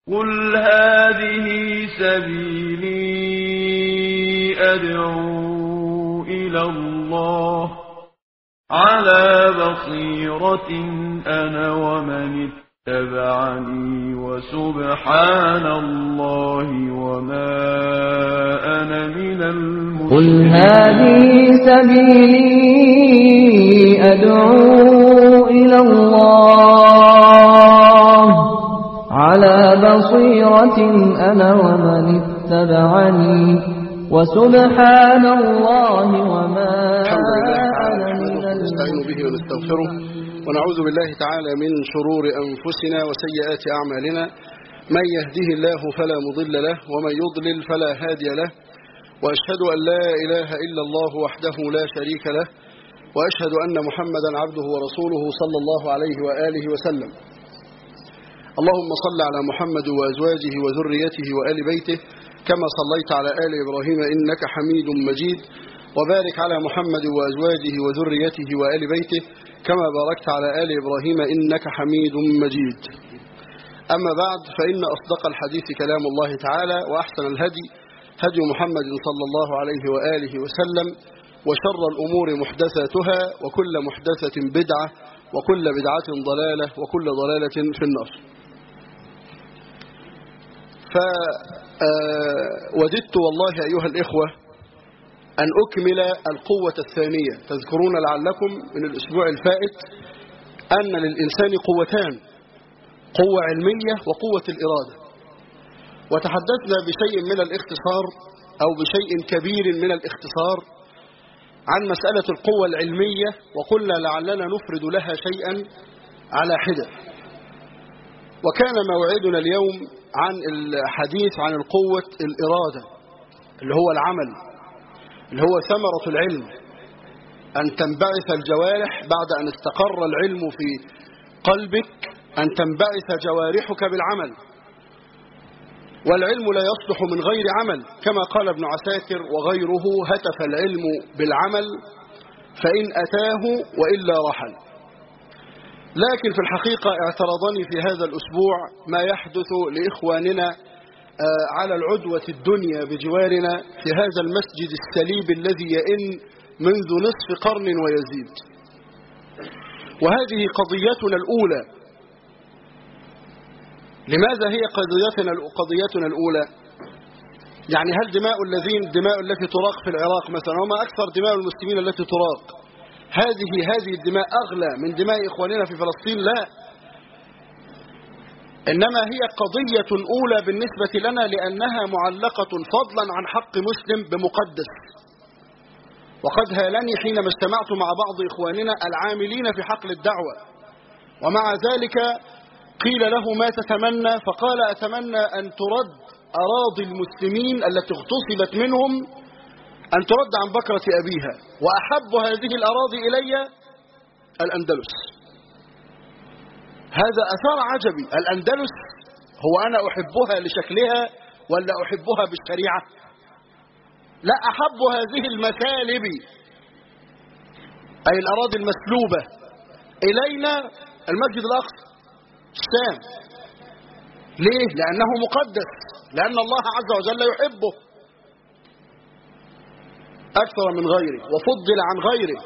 قل هذه سبيلي أدعو إلى الله على بصيرة أنا ومن اتبعني وسبحان الله وما أنا من المشركين قل هذه سبيلي أدعو إلى الله على بصيرة أنا ومن اتبعني وسبحان الله وما الحمد لله تعالى أنا من نحمده ونستعين به ونستغفره ونعوذ بالله تعالى من شرور أنفسنا وسيئات أعمالنا من يهده الله فلا مضل له ومن يضلل فلا هادي له وأشهد أن لا إله إلا الله وحده لا شريك له وأشهد أن محمدا عبده ورسوله صلى الله عليه وآله وسلم اللهم صل على محمد وأزواجه وذريته وآل بيته كما صليت على آل إبراهيم إنك حميد مجيد وبارك على محمد وأزواجه وذريته وآل بيته كما باركت على آل إبراهيم إنك حميد مجيد أما بعد فإن أصدق الحديث كلام الله تعالى وأحسن الهدي هدي محمد صلى الله عليه وآله وسلم وشر الأمور محدثاتها وكل محدثة بدعة وكل بدعة ضلالة وكل ضلالة في النار فوددت والله أيها الإخوة أن أكمل القوة الثانية تذكرون لعلكم من الأسبوع الفائت أن للإنسان قوتان قوة علمية وقوة الإرادة وتحدثنا بشيء من الاختصار أو بشيء كبير من الاختصار عن مسألة القوة العلمية وقلنا لعلنا نفرد لها شيئا على حدة وكان موعدنا اليوم عن الحديث عن القوة الإرادة اللي هو العمل اللي هو ثمرة العلم أن تنبعث الجوارح بعد أن استقر العلم في قلبك أن تنبعث جوارحك بالعمل والعلم لا يصلح من غير عمل كما قال ابن عساكر وغيره هتف العلم بالعمل فإن أتاه وإلا رحل لكن في الحقيقة اعترضني في هذا الأسبوع ما يحدث لإخواننا على العدوة الدنيا بجوارنا في هذا المسجد السليب الذي يئن منذ نصف قرن ويزيد وهذه قضيتنا الأولى لماذا هي قضيتنا قضيتنا الأولى يعني هل دماء الذين دماء التي تراق في العراق مثلا وما أكثر دماء المسلمين التي تراق هذه هذه الدماء أغلى من دماء إخواننا في فلسطين لا إنما هي قضية أولى بالنسبة لنا لأنها معلقة فضلا عن حق مسلم بمقدس وقد هالني حينما اجتمعت مع بعض إخواننا العاملين في حقل الدعوة ومع ذلك قيل له ما تتمنى فقال أتمنى أن ترد أراضي المسلمين التي اغتصبت منهم أن ترد عن بكرة أبيها وأحب هذه الأراضي إلي الأندلس هذا أثار عجبي الأندلس هو أنا أحبها لشكلها ولا أحبها بالشريعة لا أحب هذه المثالب أي الأراضي المسلوبة إلينا المسجد الأقصى الشام ليه؟ لأنه مقدس لأن الله عز وجل يحبه أكثر من غيره وفضل عن غيره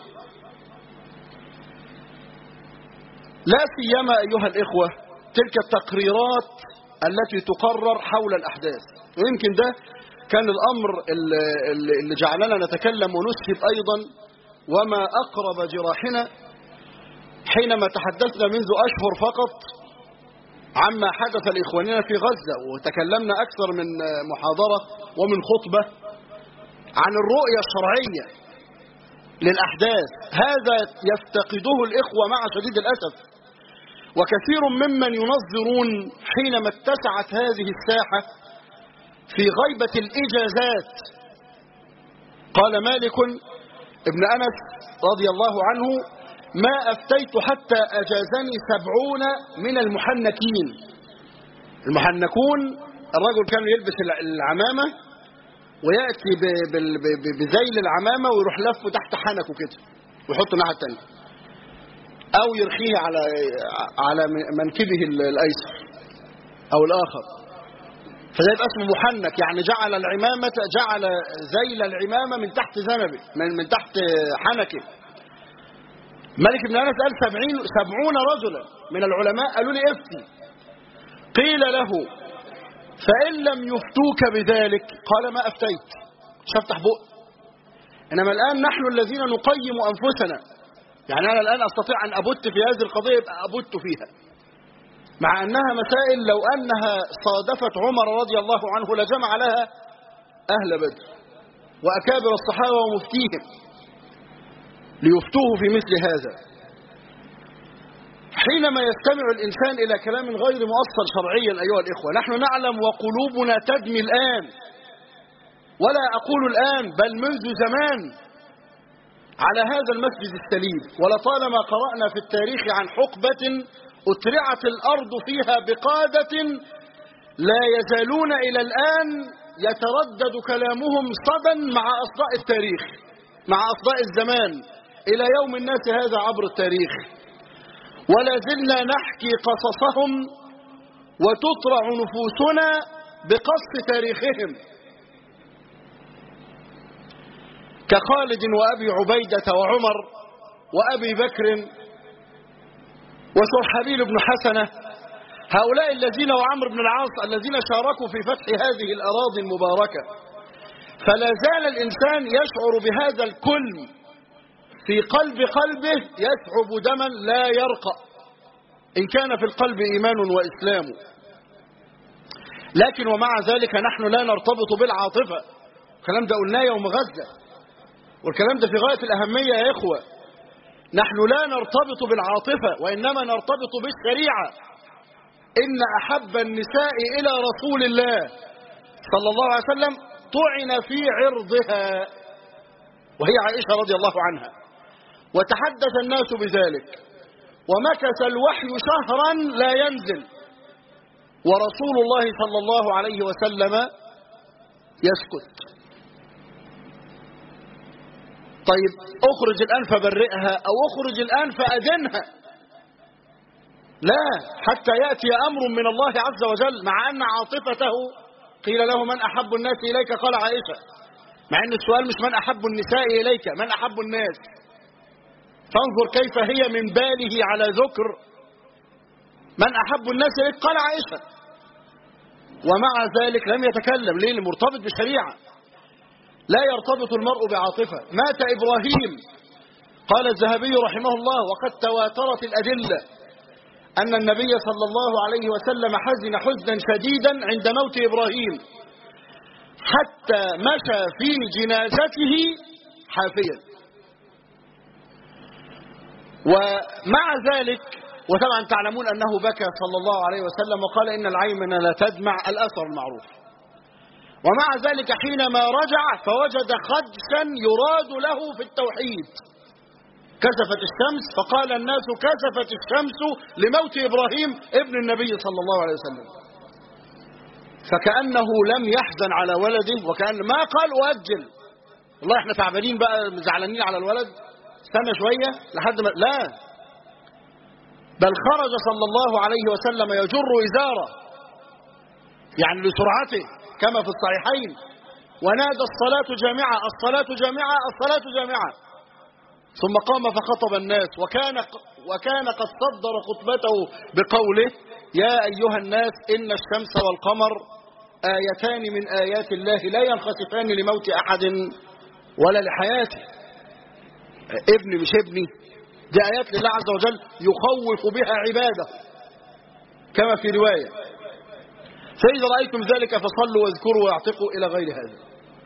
لا سيما أيها الإخوة تلك التقريرات التي تقرر حول الأحداث ويمكن ده كان الأمر اللي جعلنا نتكلم ونسهب أيضا وما أقرب جراحنا حينما تحدثنا منذ أشهر فقط عما حدث لإخواننا في غزة وتكلمنا أكثر من محاضرة ومن خطبة عن الرؤية الشرعية للأحداث هذا يفتقده الإخوة مع شديد الأسف وكثير ممن ينظرون حينما اتسعت هذه الساحة في غيبة الإجازات قال مالك ابن أنس رضي الله عنه ما أفتيت حتى أجازني سبعون من المحنكين المحنكون الرجل كان يلبس العمامة ويأتي بذيل العمامة ويروح لفه تحت حنكه كده ويحطه الناحية التانية أو يرخيه على على منكبه الأيسر أو الآخر فده يبقى اسمه محنك يعني جعل العمامة جعل ذيل العمامة من تحت ذنبه من, من تحت حنكه ملك بن أنس قال سبعين سبعون رجلا من العلماء قالوا لي افتي قيل له فإن لم يفتوك بذلك قال ما أفتيت مش هفتح بق إنما الآن نحن الذين نقيم أنفسنا يعني أنا الآن أستطيع أن أبت في هذه القضية يبقى أبت فيها مع أنها مسائل لو أنها صادفت عمر رضي الله عنه لجمع لها أهل بدر وأكابر الصحابة ومفتيهم ليفتوه في مثل هذا حينما يستمع الإنسان إلى كلام غير مؤصل شرعيا أيها الإخوة نحن نعلم وقلوبنا تدمي الآن ولا أقول الآن بل منذ زمان على هذا المسجد السليم ولطالما قرأنا في التاريخ عن حقبة أترعت الأرض فيها بقادة لا يزالون إلى الآن يتردد كلامهم صدا مع أصداء التاريخ مع أصداء الزمان إلى يوم الناس هذا عبر التاريخ ولا زلنا نحكي قصصهم وتطرع نفوسنا بقص تاريخهم كخالد وأبي عبيدة وعمر وأبي بكر وشرحبيل بن حسنة هؤلاء الذين وعمر بن العاص الذين شاركوا في فتح هذه الأراضي المباركة فلا زال الإنسان يشعر بهذا الكل في قلب قلبه يسعب دما لا يرقى إن كان في القلب إيمان وإسلام لكن ومع ذلك نحن لا نرتبط بالعاطفة الكلام ده قلناه يوم غزة والكلام ده في غاية الأهمية يا إخوة نحن لا نرتبط بالعاطفة وإنما نرتبط بالشريعة إن أحب النساء إلى رسول الله صلى الله عليه وسلم طعن في عرضها وهي عائشة رضي الله عنها وتحدث الناس بذلك ومكث الوحي شهرا لا ينزل ورسول الله صلى الله عليه وسلم يسكت طيب اخرج الآن فبرئها أو اخرج الآن فأذنها لا حتى يأتي أمر من الله عز وجل مع أن عاطفته قيل له من أحب الناس إليك قال عائشة مع أن السؤال مش من أحب النساء إليك من أحب الناس فانظر كيف هي من باله على ذكر من أحب الناس إليك قال عائشة ومع ذلك لم يتكلم ليه مرتبط بالشريعة لا يرتبط المرء بعاطفة مات إبراهيم قال الذهبي رحمه الله وقد تواترت الأدلة أن النبي صلى الله عليه وسلم حزن حزنا شديدا عند موت إبراهيم حتى مشى في جنازته حافيا ومع ذلك وطبعا تعلمون أنه بكى صلى الله عليه وسلم وقال إن العين لا تدمع الأثر المعروف ومع ذلك حينما رجع فوجد خدشا يراد له في التوحيد كسفت الشمس فقال الناس كسفت الشمس لموت إبراهيم ابن النبي صلى الله عليه وسلم فكأنه لم يحزن على ولده وكأن ما قال أؤجل والله احنا تعبانين بقى زعلانين على الولد استنى شوية لحد ما لا بل خرج صلى الله عليه وسلم يجر إزاره يعني لسرعته كما في الصحيحين ونادى الصلاة جامعة الصلاة جامعة الصلاة جامعة ثم قام فخطب الناس وكان وكان قد صدر خطبته بقوله يا أيها الناس إن الشمس والقمر آيتان من آيات الله لا ينخسفان لموت أحد ولا لحياته ابني مش ابني دي آيات لله عز وجل يخوف بها عباده كما في رواية فإذا رأيتم ذلك فصلوا واذكروا واعتقوا إلى غير هذا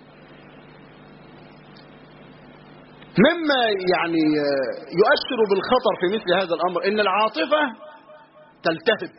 مما يعني يؤثر بالخطر في مثل هذا الأمر إن العاطفة تلتهب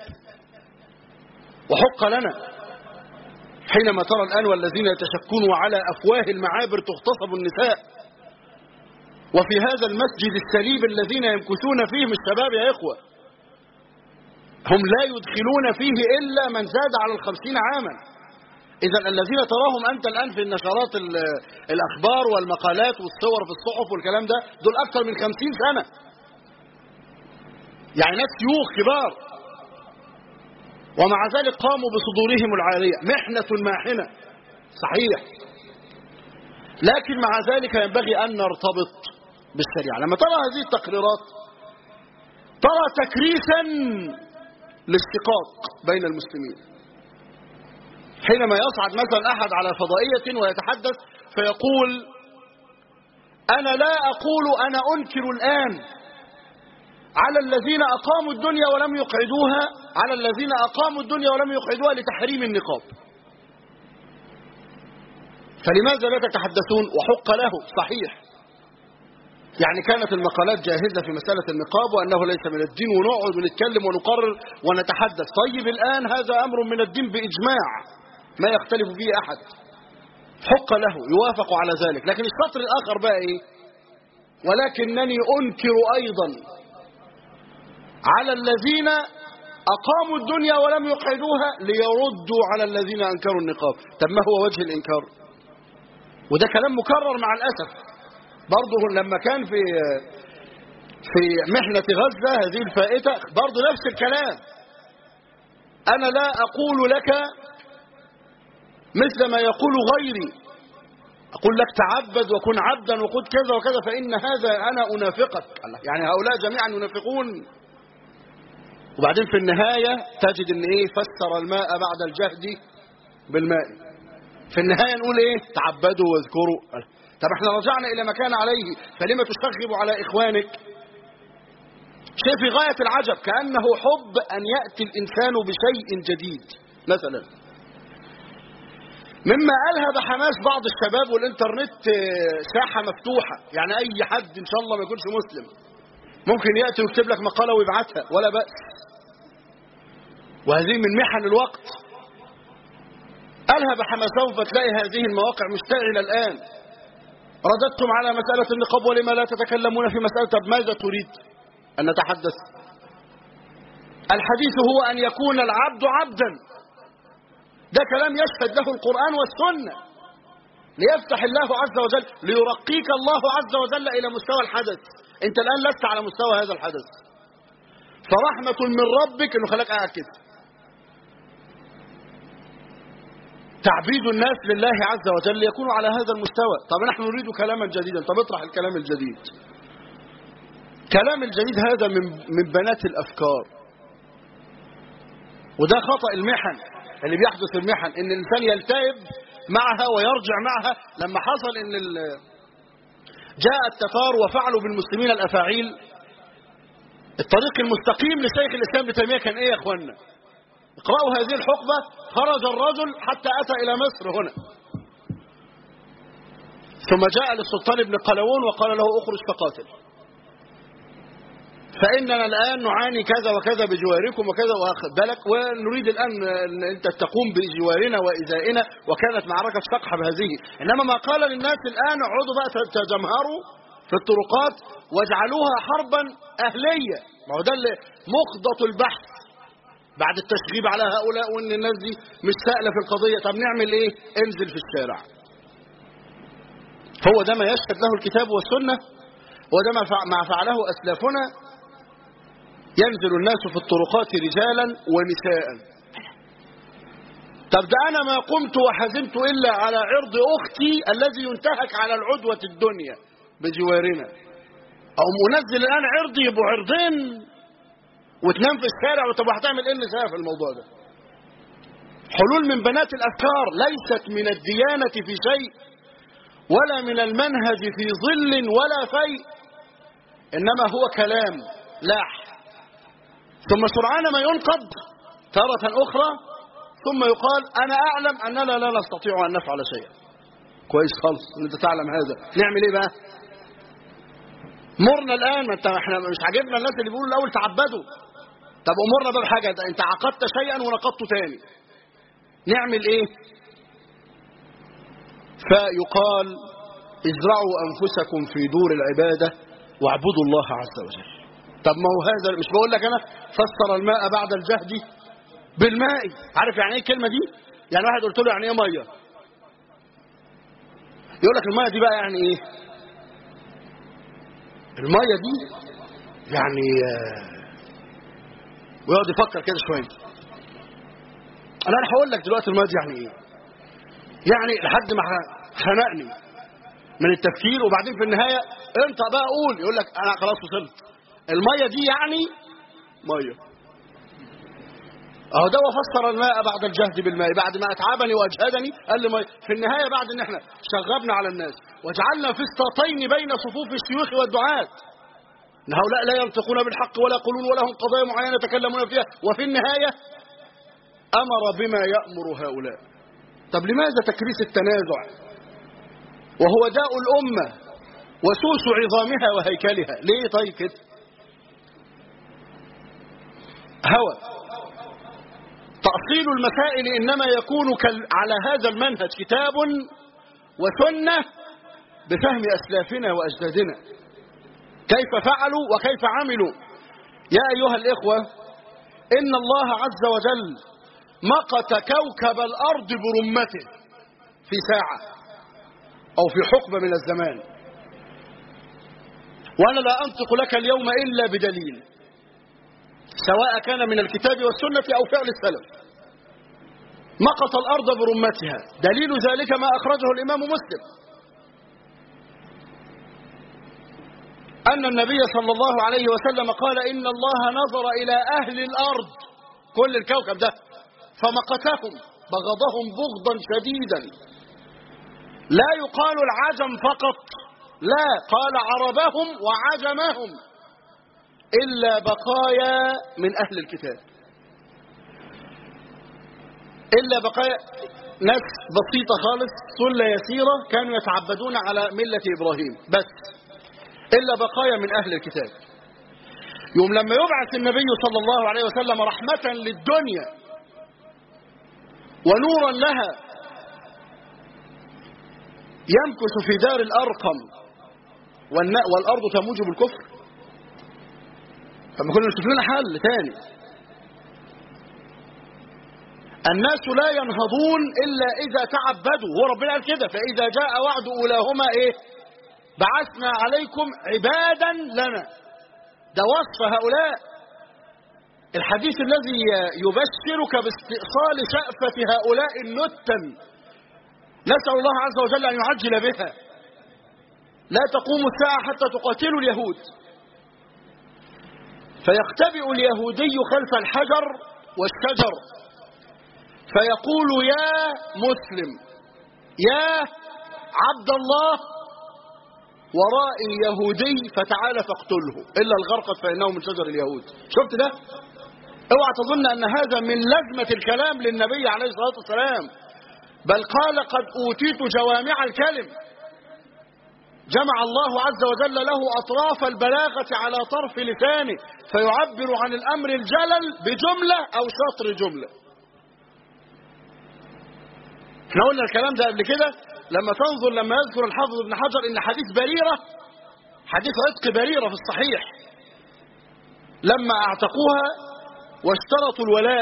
وحق لنا حينما ترى الآن والذين يتشكون وعلى أفواه المعابر تغتصب النساء وفي هذا المسجد السليب الذين يمكثون فيه من الشباب يا إخوة هم لا يدخلون فيه إلا من زاد على الخمسين عاما إذا الذين تراهم أنت الآن في النشرات الأخبار والمقالات والصور في الصحف والكلام ده دول أكثر من خمسين سنة يعني ناس شيوخ كبار ومع ذلك قاموا بصدورهم العارية محنة ماحنة صحيح لكن مع ذلك ينبغي أن نرتبط بالشريعة لما ترى هذه التقريرات ترى تكريسا للشقاق بين المسلمين حينما يصعد مثلا أحد على فضائية ويتحدث فيقول أنا لا أقول أنا أنكر الآن على الذين أقاموا الدنيا ولم يقعدوها على الذين أقاموا الدنيا ولم يقعدوها لتحريم النقاب فلماذا لا تتحدثون وحق له صحيح يعني كانت المقالات جاهزة في مسألة النقاب وأنه ليس من الدين ونقعد ونتكلم ونقرر ونتحدث طيب الآن هذا أمر من الدين بإجماع ما يختلف فيه أحد حق له يوافق على ذلك لكن السطر الآخر بقى إيه ولكنني أنكر أيضا على الذين أقاموا الدنيا ولم يقعدوها ليردوا على الذين أنكروا النقاب طب ما هو وجه الإنكار وده كلام مكرر مع الأسف برضه لما كان في في محنة غزة هذه الفائتة برضه نفس الكلام أنا لا أقول لك مثل ما يقول غيري أقول لك تعبد وكن عبدا وقد كذا وكذا فإن هذا أنا أنافقك يعني هؤلاء جميعا ينافقون وبعدين في النهاية تجد ان ايه فسر الماء بعد الجهد بالماء في النهاية نقول ايه تعبدوا واذكروا طب احنا رجعنا الى ما كان عليه فلما تشغب على اخوانك شيء في غاية العجب كأنه حب ان يأتي الانسان بشيء جديد مثلا مما ألهب حماس بعض الشباب والإنترنت ساحة مفتوحة يعني أي حد إن شاء الله ما يكونش مسلم ممكن يأتي ويكتب لك مقالة ويبعتها ولا بأس وهذه من محن الوقت ألهب حماسهم فتلاقي هذه المواقع مشتعلة الآن رددتم على مسألة النقاب ولما لا تتكلمون في مسألة طب ماذا تريد أن نتحدث الحديث هو أن يكون العبد عبدا ده كلام يشهد له القرآن والسنة ليفتح الله عز وجل ليرقيك الله عز وجل إلى مستوى الحدث أنت الآن لست على مستوى هذا الحدث فرحمة من ربك أنه خلاك قاعد كده تعبيد الناس لله عز وجل يكون على هذا المستوى طب نحن نريد كلاما جديدا طب اطرح الكلام الجديد كلام الجديد هذا من من بنات الأفكار وده خطأ المحن اللي بيحدث المحن ان الانسان يلتئب معها ويرجع معها لما حصل ان جاء التتار وفعلوا بالمسلمين الافاعيل الطريق المستقيم لشيخ الاسلام ابن تيميه كان ايه يا اخوانا اقرأوا هذه الحقبة خرج الرجل حتى أتى إلى مصر هنا ثم جاء للسلطان ابن قلاوون وقال له اخرج فقاتل فإننا الآن نعاني كذا وكذا بجواركم وكذا واخد بالك ونريد الآن أن أنت تقوم بجوارنا وإزائنا وكانت معركة سقح بهذه إنما ما قال للناس الآن اقعدوا بقى تجمهروا في الطرقات واجعلوها حربا أهلية ما هو ده اللي مخضط البحث بعد التشغيب على هؤلاء وان الناس دي مش سائله في القضيه طب نعمل ايه انزل في الشارع هو ده ما يشهد له الكتاب والسنه وده ما فعله اسلافنا ينزل الناس في الطرقات رجالا ونساء طب ده انا ما قمت وحزمت الا على عرض اختي الذي ينتهك على العدوه الدنيا بجوارنا او منزل الان عرضي يبقوا عرضين وتنام في الشارع وطب هتعمل ايه النساء في الموضوع ده حلول من بنات الافكار ليست من الديانه في شيء ولا من المنهج في ظل ولا فيء انما هو كلام لاح ثم سرعان ما ينقض تارة أخرى ثم يقال أنا أعلم أننا لا نستطيع أن نفعل شيئا كويس خالص أن أنت تعلم هذا نعمل إيه بقى مرنا الآن ما انت احنا مش عاجبنا الناس اللي بيقولوا الأول تعبدوا طب أمرنا بقى بحاجة أنت عقدت شيئا ونقضته تاني نعمل إيه فيقال ازرعوا أنفسكم في دور العبادة واعبدوا الله عز وجل طب ما هو هذا مش بقول لك أنا فسر الماء بعد الجهد بالماء عارف يعني ايه الكلمة دي يعني واحد قلت له يعني ايه مية يقول لك المية دي بقى يعني ايه المية دي يعني ويقعد يفكر كده شوية انا انا هقول لك دلوقتي الماضي يعني ايه يعني لحد ما خنقني من التفكير وبعدين في النهايه انت بقى قول يقول لك انا خلاص وصلت الميه دي يعني ميه اهو ده وفسر الماء بعد الجهد بالماء بعد ما اتعبني واجهدني قال لي ميه في النهايه بعد ان احنا شغبنا على الناس وجعلنا فسطاطين بين صفوف الشيوخ والدعاة ان هؤلاء لا ينطقون بالحق ولا يقولون ولهم قضايا معينه يتكلمون فيها وفي النهايه امر بما يامر هؤلاء طب لماذا تكريس التنازع وهو داء الامه وسوس عظامها وهيكلها ليه طيب كده هوى تأصيل المسائل إنما يكون على هذا المنهج كتاب وسنة بفهم أسلافنا وأجدادنا كيف فعلوا وكيف عملوا يا أيها الإخوة إن الله عز وجل مقت كوكب الأرض برمته في ساعة أو في حقبة من الزمان وأنا لا أنطق لك اليوم إلا بدليل سواء كان من الكتاب والسنة أو فعل السلف مقت الأرض برمتها دليل ذلك ما أخرجه الإمام مسلم أن النبي صلى الله عليه وسلم قال إن الله نظر إلى أهل الأرض كل الكوكب ده فمقتهم بغضهم بغضا شديدا لا يقال العجم فقط لا قال عربهم وعجمهم إلا بقايا من أهل الكتاب إلا بقايا ناس بسيطة خالص سلة يسيرة كانوا يتعبدون على ملة إبراهيم بس إلا بقايا من أهل الكتاب يوم لما يبعث النبي صلى الله عليه وسلم رحمة للدنيا ونورا لها يمكث في دار الأرقم والأرض تموج بالكفر فما كنا نشوف لنا حل تاني الناس لا ينهضون إلا إذا تعبدوا هو ربنا قال كده فإذا جاء وعد أولاهما إيه بعثنا عليكم عبادا لنا ده وصف هؤلاء الحديث الذي يبشرك باستئصال شأفة هؤلاء النتن نسأل الله عز وجل أن يعجل بها لا تقوم الساعة حتى تقاتلوا اليهود فيختبئ اليهودي خلف الحجر والشجر فيقول يا مسلم يا عبد الله ورائي يهودي فتعال فاقتله إلا الغرقد فإنه من شجر اليهود شفت ده اوعى تظن أن هذا من لازمة الكلام للنبي عليه الصلاة والسلام بل قال قد أوتيت جوامع الكلم جمع الله عز وجل له أطراف البلاغة على طرف لسانه فيعبر عن الأمر الجلل بجملة أو شطر جملة احنا قلنا الكلام ده قبل كده لما تنظر لما يذكر الحافظ ابن حجر ان حديث بريرة حديث عتق بريرة في الصحيح لما اعتقوها واشترطوا الولاء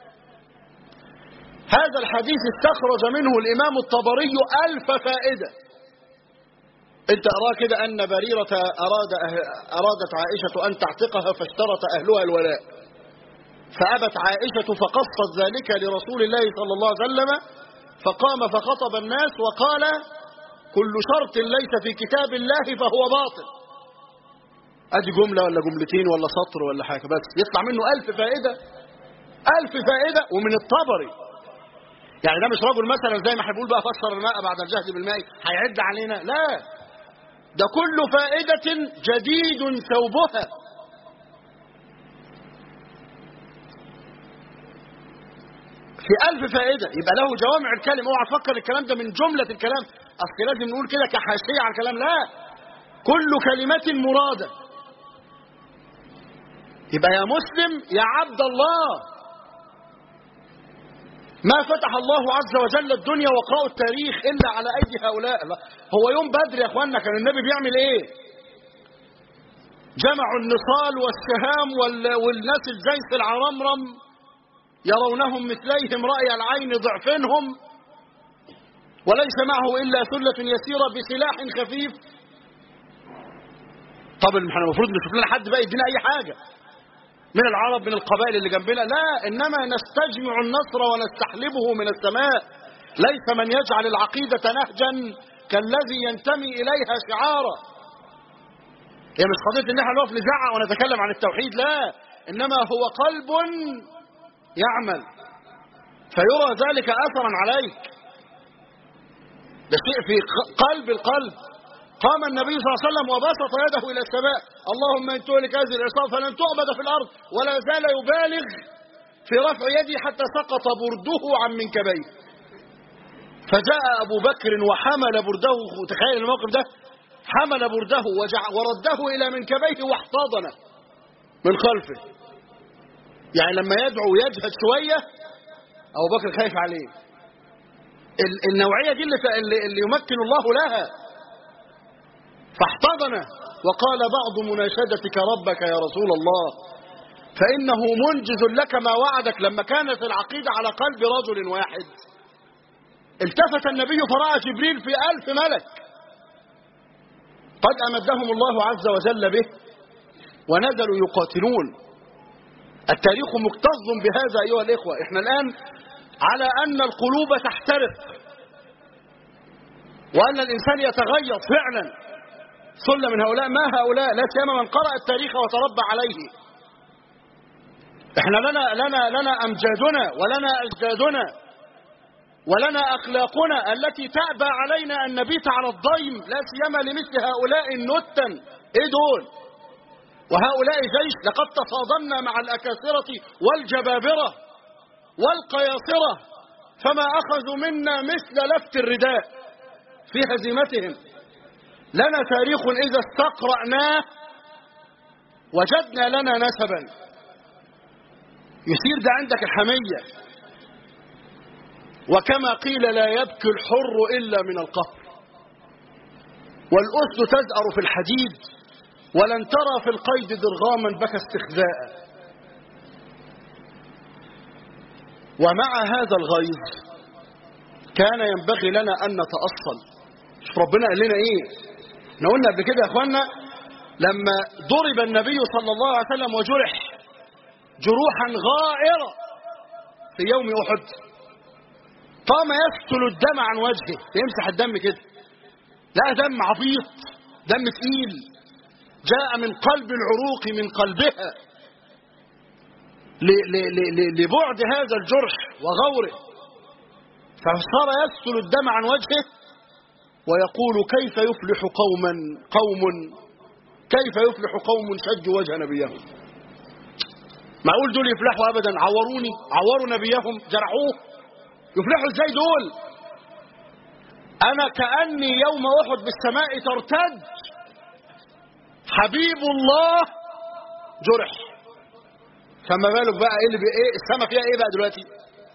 هذا الحديث استخرج منه الامام الطبري الف فائدة انت اراه كده ان بريرة اراد ارادت عائشة ان تعتقها فاشترط اهلها الولاء فابت عائشة فقصت ذلك لرسول الله صلى الله عليه وسلم فقام فخطب الناس وقال كل شرط ليس في كتاب الله فهو باطل ادي جملة ولا جملتين ولا سطر ولا حاجة بس يطلع منه ألف فائدة ألف فائدة ومن الطبري يعني ده مش رجل مثلا زي ما هنقول بقى فسر الماء بعد الجهد بالماء هيعد علينا لا ده كل فائدة جديد ثوبها في ألف فائدة يبقى له جوامع الكلم اوعى تفكر الكلام ده من جملة الكلام أصل لازم نقول كده كحاشية على الكلام لا كل كلمة مرادة يبقى يا مسلم يا عبد الله ما فتح الله عز وجل الدنيا وقراء التاريخ إلا على أيدي هؤلاء هو يوم بدر يا أخوانا كان النبي بيعمل إيه جمعوا النصال والسهام والناس الجيش العرمرم يرونهم مثليهم رأي العين ضعفنهم وليس معه إلا ثلة يسيرة بسلاح خفيف طب احنا المفروض نشوف لنا حد بقى يدينا أي حاجة من العرب من القبائل اللي جنبنا لا إنما نستجمع النصر ونستحلبه من السماء ليس من يجعل العقيدة نهجا كالذي ينتمي إليها شعارا هي مش قضية إن احنا نقف نزعق ونتكلم عن التوحيد لا إنما هو قلب يعمل فيرى ذلك أثرا عليك ده شيء في قلب القلب قام النبي صلى الله عليه وسلم وبسط يده إلى السماء اللهم إن تهلك هذه العصابة فلن تعبد في الأرض ولا زال يبالغ في رفع يدي حتى سقط برده عن منكبيه فجاء أبو بكر وحمل برده تخيل الموقف ده حمل برده وجع ورده إلى منكبيه واحتضنه من خلفه يعني لما يدعو يجهد شوية أبو بكر خايف عليه النوعية دي اللي, اللي يمكن الله لها فاحتضنه وقال بعض مناشدتك ربك يا رسول الله فإنه منجز لك ما وعدك لما كانت العقيدة على قلب رجل واحد التفت النبي فرأى جبريل في ألف ملك قد أمدهم الله عز وجل به ونزلوا يقاتلون التاريخ مكتظ بهذا أيها الإخوة إحنا الآن على أن القلوب تحترق وأن الإنسان يتغير فعلا ثلة من هؤلاء ما هؤلاء لا سيما من قرأ التاريخ وتربى عليه احنا لنا لنا لنا امجادنا ولنا اجدادنا ولنا اخلاقنا التي تأبى علينا ان نبيت على الضيم لا سيما لمثل هؤلاء النتن ايه دول وهؤلاء جيش لقد تصادمنا مع الاكاسرة والجبابرة والقياصرة فما اخذوا منا مثل لفت الرداء في هزيمتهم لنا تاريخ إذا استقرأناه وجدنا لنا نسبا يثير ده عندك الحمية وكما قيل لا يبكي الحر إلا من القهر والأسد تزأر في الحديد ولن ترى في القيد درغاما بكى استخزاء ومع هذا الغيظ كان ينبغي لنا أن نتأصل شوف ربنا قال لنا إيه احنا قلنا قبل كده يا اخوانا لما ضرب النبي صلى الله عليه وسلم وجرح جروحا غائرة في يوم أحد قام يستل الدم عن وجهه يمسح الدم كده لا دم عبيط دم تقيل جاء من قلب العروق من قلبها لبعد هذا الجرح وغوره فصار يستل الدم عن وجهه ويقول كيف يفلح قوما قوم كيف يفلح قوم شجوا وجه نبيهم معقول دول يفلحوا ابدا عوروني عوروا نبيهم جرحوه يفلحوا ازاي دول انا كاني يوم احد بالسماء ترتج حبيب الله جرح فما بالك بقى ايه اللي ايه السماء فيها ايه بقى دلوقتي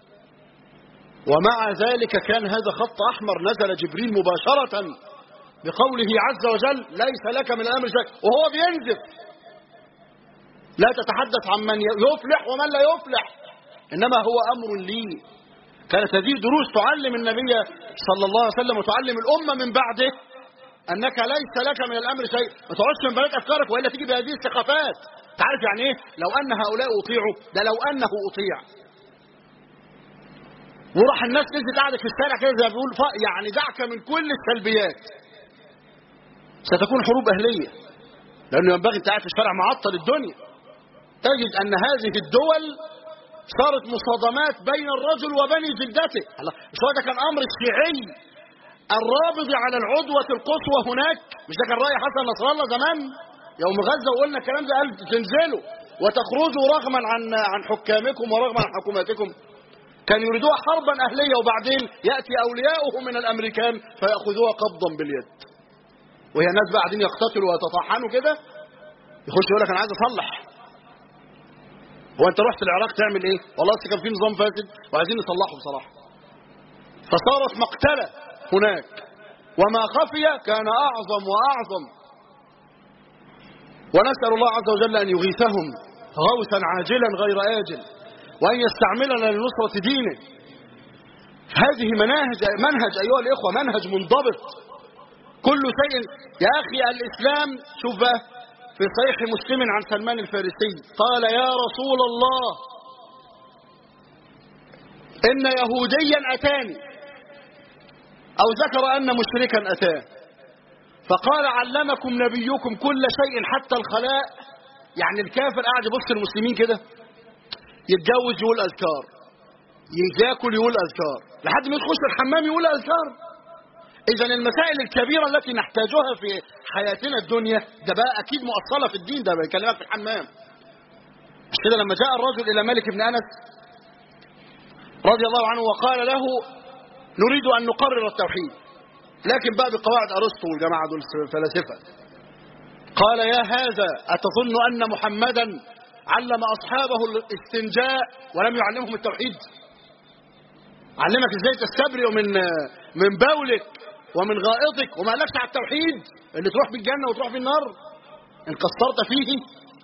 ومع ذلك كان هذا خط أحمر نزل جبريل مباشرة بقوله عز وجل ليس لك من الأمر شيء وهو بينزف لا تتحدث عن من يفلح ومن لا يفلح إنما هو أمر لي كانت هذه دروس تعلم النبي صلى الله عليه وسلم وتعلم الأمة من بعده أنك ليس لك من الأمر شيء ما تقعدش من بلد أفكارك وإلا تيجي بهذه الثقافات تعرف يعني إيه لو أن هؤلاء أطيعوا ده لو أنه أطيع وراح الناس نزلت قاعده في الشارع كده زي ما بيقول يعني دعك من كل السلبيات ستكون حروب اهليه لانه ينبغي انت قاعد في الشارع معطل الدنيا تجد ان هذه الدول صارت مصادمات بين الرجل وبني جلدته مش هو ده كان امر الشيعي الرابض على العدوة القصوى هناك مش ده كان رأي حسن نصر الله زمان يوم غزة وقلنا الكلام ده قال تنزلوا وتخرجوا رغما عن عن حكامكم ورغما عن حكوماتكم كان يريدوها حربا أهلية وبعدين يأتي أولياؤه من الأمريكان فيأخذوها قبضا باليد وهي الناس بقى قاعدين يقتتلوا ويتطحنوا كده يخش يقول لك أنا عايز أصلح هو أنت رحت العراق تعمل إيه؟ والله كان في نظام فاسد وعايزين نصلحه بصراحة فصارت مقتلة هناك وما خفي كان أعظم وأعظم ونسأل الله عز وجل أن يغيثهم غوثا عاجلا غير آجل وأن يستعملنا لنصرة دينه هذه مناهج منهج أيها الإخوة منهج منضبط كل شيء يا أخي الإسلام شوف بقى في صحيح مسلم عن سلمان الفارسي قال يا رسول الله إن يهوديا أتاني أو ذكر أن مشركا أتاه فقال علمكم نبيكم كل شيء حتى الخلاء يعني الكافر قاعد يبص المسلمين كده يتجوز يقول أذكار ياكل يقول أذكار لحد ما يخش الحمام يقول أذكار إذا المسائل الكبيرة التي نحتاجها في حياتنا الدنيا ده بقى أكيد مؤصلة في الدين ده بيكلمك في الحمام مش كده لما جاء الرجل إلى مالك بن أنس رضي الله عنه وقال له نريد أن نقرر التوحيد لكن بقى بقواعد أرسطو والجماعة دول فلاسفة قال يا هذا أتظن أن محمدا علم أصحابه الاستنجاء ولم يعلمهم التوحيد علمك ازاي تستبرئ من من بولك ومن غائطك وما قالكش على التوحيد اللي تروح بالجنة وتروح في النار ان قصرت فيه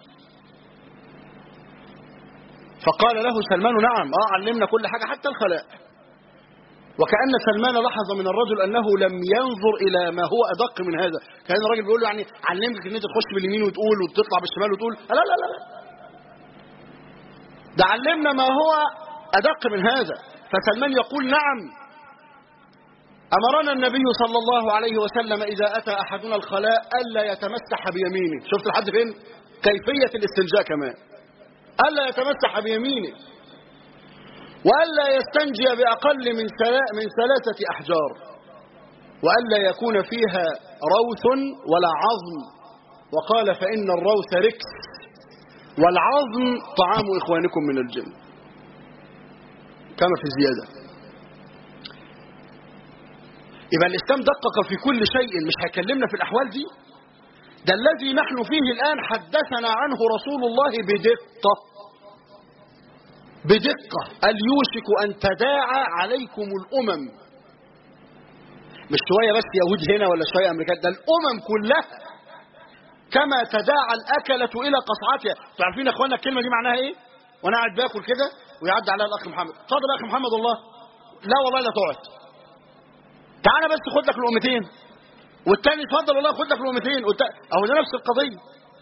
فقال له سلمان نعم اه علمنا كل حاجة حتى الخلاء وكأن سلمان لاحظ من الرجل أنه لم ينظر إلى ما هو أدق من هذا كان الراجل بيقول له يعني علمك أن أنت تخش باليمين وتقول وتطلع بالشمال وتقول لا لا لا لا ده علمنا ما هو أدق من هذا فسلمان يقول نعم أمرنا النبي صلى الله عليه وسلم إذا أتى أحدنا الخلاء ألا يتمسح بيمينه شفت لحد فين كيفية الاستنجاء كمان ألا يتمسح بيمينه وألا يستنجي بأقل من من ثلاثة أحجار وألا يكون فيها روث ولا عظم وقال فإن الروث ركس والعظم طعام إخوانكم من الجن كما في الزيادة يبقى الإسلام دقق في كل شيء مش هيكلمنا في الأحوال دي ده الذي نحن فيه الآن حدثنا عنه رسول الله بدقة بدقة قال يوشك أن تداعى عليكم الأمم مش شوية بس يهود هنا ولا شوية أمريكان ده الأمم كلها كما تداعى الأكلة إلى قصعتها تعرفين يا أخوانا الكلمة دي معناها إيه وأنا قاعد باكل كده ويعدي عليها الأخ محمد اتفضل يا أخ محمد والله لا والله لا تقعد تعالى بس خد لك لقمتين والتاني اتفضل والله خد لك لقمتين اهو ده نفس القضيه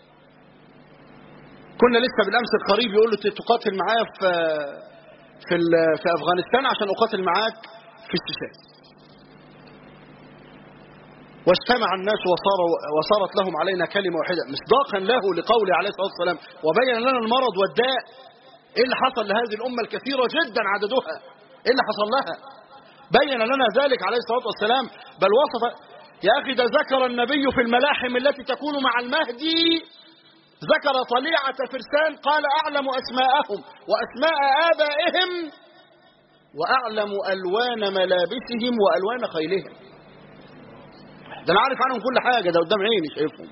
كنا لسه بالامس القريب يقول له تقاتل معايا في في في افغانستان عشان اقاتل معاك في الشيشان واجتمع الناس وصار وصارت لهم علينا كلمه واحده مصداقا له لقوله عليه الصلاه والسلام وبين لنا المرض والداء ايه اللي حصل لهذه الامه الكثيره جدا عددها ايه اللي حصل لها بين لنا ذلك عليه الصلاة والسلام بل وصف يا أخي ده ذكر النبي في الملاحم التي تكون مع المهدي ذكر طليعة فرسان قال أعلم أسماءهم وأسماء آبائهم وأعلم ألوان ملابسهم وألوان خيلهم ده أنا عارف عنهم كل حاجة ده قدام عيني شايفهم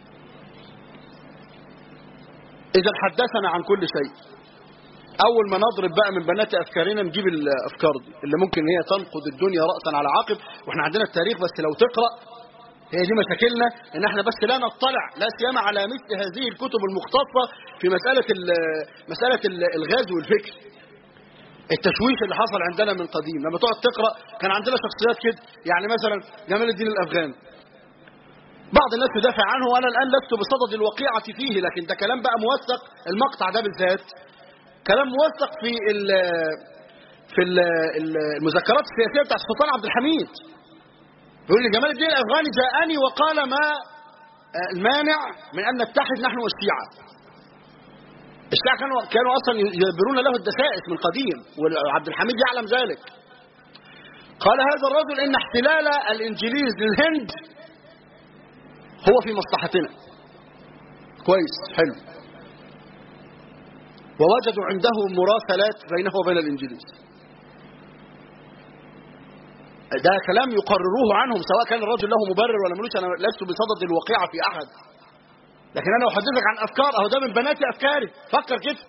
إذا حدثنا عن كل شيء اول ما نضرب بقى من بنات افكارنا نجيب الافكار دي اللي ممكن هي تنقض الدنيا راسا على عقب واحنا عندنا التاريخ بس لو تقرا هي دي مشاكلنا ان احنا بس لا نطلع لا سيما على مثل هذه الكتب المختصه في مساله مساله الغزو والفكر التشويش اللي حصل عندنا من قديم لما تقعد تقرا كان عندنا شخصيات كده يعني مثلا جمال الدين الافغاني بعض الناس تدافع عنه وانا الان لست بصدد الوقيعه فيه لكن ده كلام بقى موثق المقطع ده بالذات كلام موثق في ال في ال المذكرات السياسيه بتاعت السلطان عبد الحميد بيقول لي جمال الدين الافغاني جاءني وقال ما المانع من ان نتحد نحن والشيعه الشيعه كانوا كانوا اصلا يدبرون له الدسائس من قديم وعبد الحميد يعلم ذلك قال هذا الرجل ان احتلال الانجليز للهند هو في مصلحتنا كويس حلو ووجدوا عنده مراسلات بينه وبين الإنجليز ده كلام يقرروه عنهم سواء كان الرجل له مبرر ولا ملوش أنا لست بصدد الوقيعة في أحد لكن أنا أحدثك عن أفكار أهو ده من بنات أفكاري فكر كده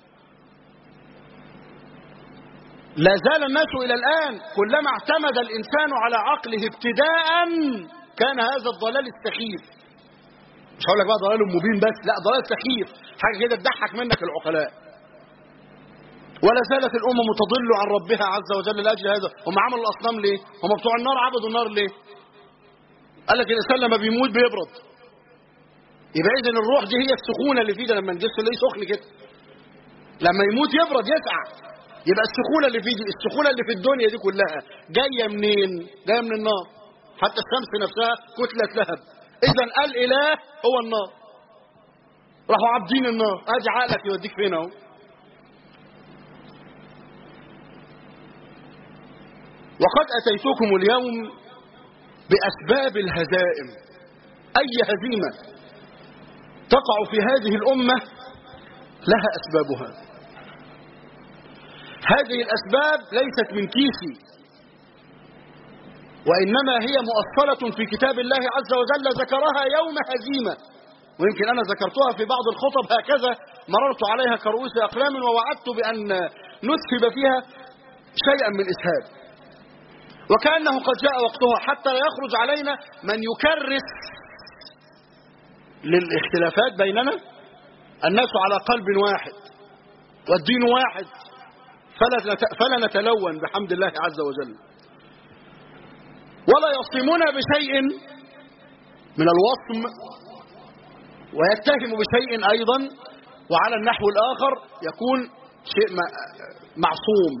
لا زال الناس إلى الآن كلما اعتمد الإنسان على عقله ابتداء كان هذا الضلال السخيف مش هقول لك بقى ضلال مبين بس لا ضلال سخيف حاجه كده تضحك منك العقلاء ولا زالت الامم تضل عن ربها عز وجل لاجل هذا هم عملوا الاصنام ليه هم بتوع النار عبدوا النار ليه قال لك الانسان لما بيموت بيبرد يبقى اذا الروح دي هي السخونه اللي فيه ده لما الجسم اللي سخن كده لما يموت يبرد يسقع يبقى السخونه اللي فيه دي السخونه اللي في الدنيا دي كلها جايه منين جايه من النار حتى الشمس نفسها كتله لهب اذا الاله هو النار راحوا عابدين النار ادي عقلك يوديك فين اهو وقد اتيتكم اليوم باسباب الهزائم اي هزيمه تقع في هذه الامه لها اسبابها هذه الاسباب ليست من كيسي وانما هي مؤصله في كتاب الله عز وجل ذكرها يوم هزيمه ويمكن انا ذكرتها في بعض الخطب هكذا مررت عليها كرؤوس اقلام ووعدت بان نسكب فيها شيئا من اسهاب وكانه قد جاء وقتها حتى لا يخرج علينا من يكرس للاختلافات بيننا الناس على قلب واحد والدين واحد فلا فلا نتلون بحمد الله عز وجل ولا يصمون بشيء من الوصم ويتهم بشيء ايضا وعلى النحو الاخر يكون شيء معصوم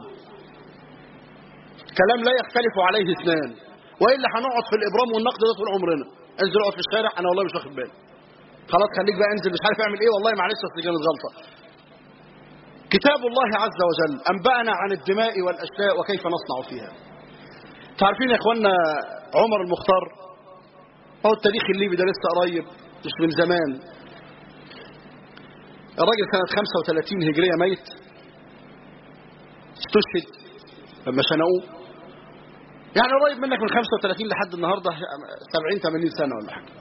كلام لا يختلف عليه اثنان والا هنقعد في الابرام والنقد ده طول عمرنا انزل اقعد في الشارع انا والله مش واخد بالي خلاص خليك بقى انزل مش عارف اعمل ايه والله معلش اصل كانت غلطه كتاب الله عز وجل انبانا عن الدماء والاشلاء وكيف نصنع فيها تعرفين يا اخوانا عمر المختار هو التاريخ الليبي ده لسه قريب مش من زمان الراجل سنة 35 هجرية ميت استشهد لما شنقوه يعني قريب منك من 35 لحد النهاردة 70 80 سنة ولا حاجة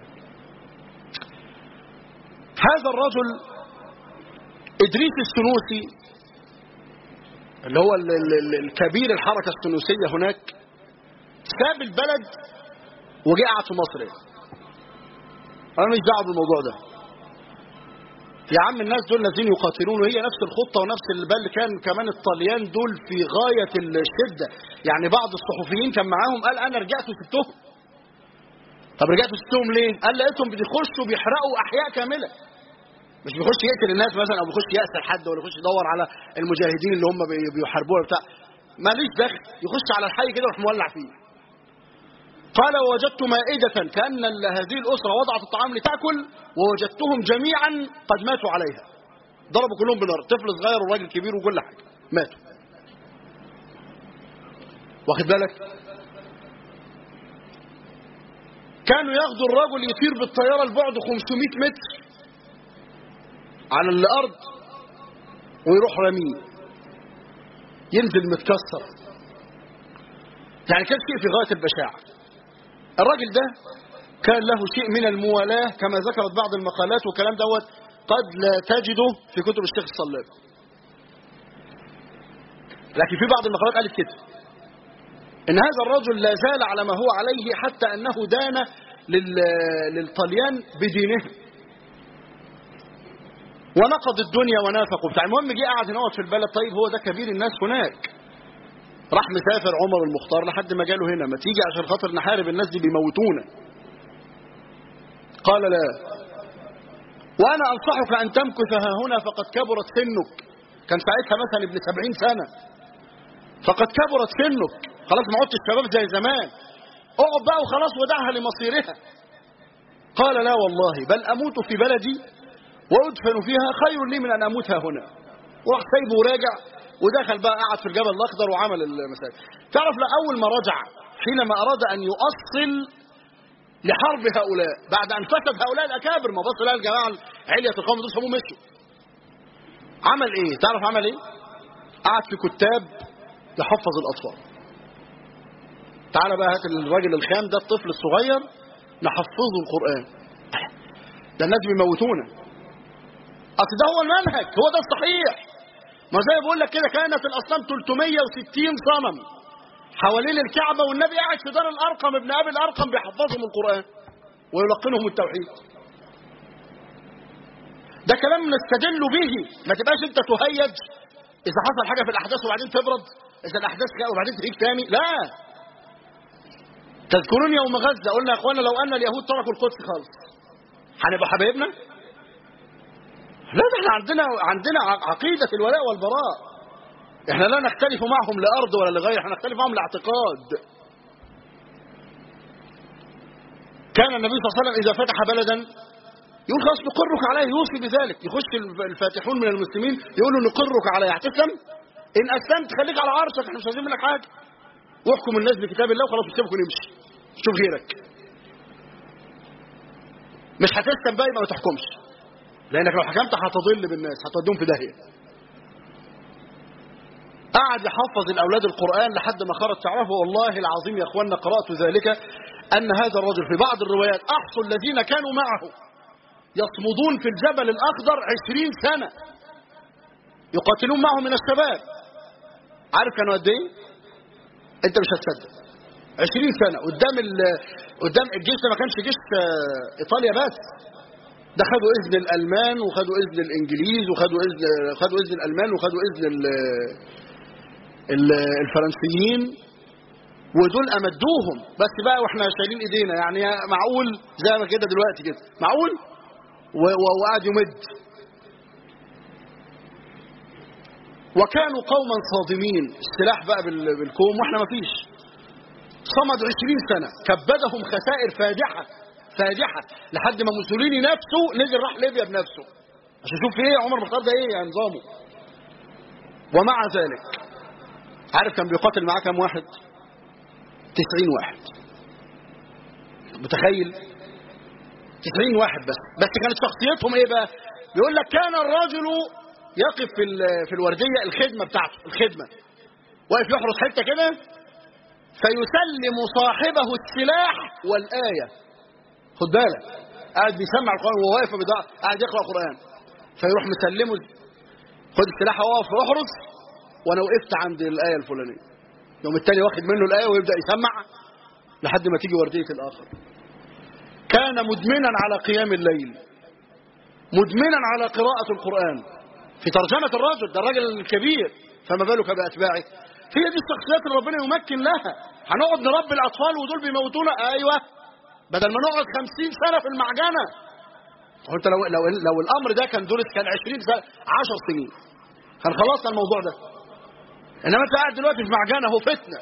هذا الرجل إدريس السنوسي اللي هو ال ال الكبير الحركة السنوسية هناك ساب البلد وجه قعد في مصر انا مش دعوه بالموضوع ده يا عم الناس دول نازلين يقاتلون وهي نفس الخطه ونفس بل كان كمان الطليان دول في غايه الشده يعني بعض الصحفيين كان معاهم قال انا رجعت وسبتهم طب رجعت وسبتهم ليه؟ قال لقيتهم بيخشوا بيحرقوا احياء كامله مش بيخش يقتل الناس مثلا او بيخش يقتل حد ولا يخش يدور على المجاهدين اللي هم بيحاربوه بتاع ماليش دخل يخش على الحي كده ويروح مولع فيه قال ووجدت مائدة كأن هذه الأسرة وضعت الطعام لتأكل ووجدتهم جميعا قد ماتوا عليها ضربوا كلهم بنار طفل صغير وراجل كبير وكل حاجة ماتوا واخد بالك كانوا ياخدوا الرجل يطير بالطيارة البعد 500 متر على الأرض ويروح رميه ينزل متكسر يعني كان شيء في غاية البشاعة الراجل ده كان له شيء من الموالاة كما ذكرت بعض المقالات وكلام دوت قد لا تجده في كتب الشيخ الصلاب لكن في بعض المقالات قالت كده ان هذا الرجل لا زال على ما هو عليه حتى انه دان للطليان بدينه ونقض الدنيا ونافق بتاع المهم جه قعد هنا في البلد طيب هو ده كبير الناس هناك راح مسافر عمر المختار لحد ما جاله هنا ما تيجي عشان خاطر نحارب الناس دي بيموتونا قال لا وانا انصحك ان تمكث ها هنا فقد كبرت سنك كان ساعتها مثلا ابن سبعين سنة فقد كبرت سنك خلاص ما عدتش شباب زي زمان اقعد بقى وخلاص ودعها لمصيرها قال لا والله بل اموت في بلدي وادفن فيها خير لي من ان اموت ها هنا وراح سايبه وراجع ودخل بقى قعد في الجبل الاخضر وعمل المساجد تعرف لاول ما رجع حينما اراد ان يؤصل لحرب هؤلاء بعد ان فسد هؤلاء الاكابر ما بص لها الجماعه علية القوم دول سموه مشوا عمل ايه تعرف عمل ايه قعد في كتاب يحفظ الاطفال تعال بقى هات الراجل الخام ده الطفل الصغير نحفظه القران ده الناس بيموتونا اصل ده هو المنهج هو ده الصحيح ما زي بقول لك كده كانت الاصنام 360 صنم حوالين الكعبه والنبي قاعد في دار الارقم ابن ابي الارقم بيحفظهم القران ويلقنهم التوحيد ده كلام نستدل به ما تبقاش انت تهيج اذا حصل حاجه في الاحداث وبعدين تبرد اذا الاحداث كده وبعدين تهيج تاني لا تذكرون يوم غزه قلنا يا اخوانا لو ان اليهود تركوا القدس خالص هنبقى حبايبنا لا ده احنا عندنا عندنا عقيدة الولاء والبراء احنا لا نختلف معهم لأرض ولا لغير احنا نختلف معهم لاعتقاد كان النبي صلى الله عليه وسلم إذا فتح بلدا يقول خلاص نقرك عليه يوصي بذلك يخش الفاتحون من المسلمين يقولوا نقرك عليه هتسلم إن أسلمت خليك على عرشك احنا مش عايزين منك حاجة واحكم الناس بكتاب الله وخلاص نسيبك ونمشي شوف غيرك مش هتسلم بقى يبقى ما تحكمش لانك لو حكمت هتضل بالناس هتوديهم في داهيه قعد يحفظ الاولاد القران لحد ما خرج تعرفه والله العظيم يا اخوانا قرات ذلك ان هذا الرجل في بعض الروايات احصوا الذين كانوا معه يصمدون في الجبل الاخضر عشرين سنه يقاتلون معه من الشباب عارف كانوا قد ايه انت مش هتصدق 20 سنه قدام قدام الجيش ده ما كانش جيش ايطاليا بس ده خدوا اذن الالمان وخدوا اذن الانجليز وخدوا اذن خدوا اذن الالمان وخدوا اذن ال ال الفرنسيين ودول امدوهم بس بقى واحنا شايلين ايدينا يعني معقول زي ما كده دلوقتي كده معقول وقعد يمد وكانوا قوما صادمين السلاح بقى بالكوم واحنا ما فيش صمدوا 20 سنة كبدهم خسائر فادحة فادحة لحد ما موسوليني نفسه نزل راح ليبيا بنفسه عشان شوف ايه عمر بن ده ايه يعني نظامه ومع ذلك عارف كان بيقاتل معاه كام واحد 90 واحد متخيل 90 واحد بس بس كانت شخصيتهم ايه بقى بيقول لك كان الرجل يقف في في الورديه الخدمه بتاعته الخدمه واقف يحرس حته كده فيسلم صاحبه السلاح والايه خد بالك قاعد بيسمع القران وهو واقف قاعد يقرا قران فيروح مسلمه خد السلاح واقف احرس وانا وقفت عند الايه الفلانيه يوم التاني واخد منه الايه ويبدا يسمع لحد ما تيجي ورديه الاخر كان مدمنا على قيام الليل مدمنا على قراءه القران في ترجمة الرجل ده الراجل الكبير فما بالك بأتباعه هي دي الشخصيات اللي ربنا يمكن لها هنقعد نربي الأطفال ودول بيموتونا أيوة بدل ما نقعد خمسين سنة في المعجنة وانت لو, لو, لو الأمر ده كان دول كان عشرين سنة عشر سنين كان خلصنا الموضوع ده إنما أنت قاعد دلوقتي في معجنة هو فتنة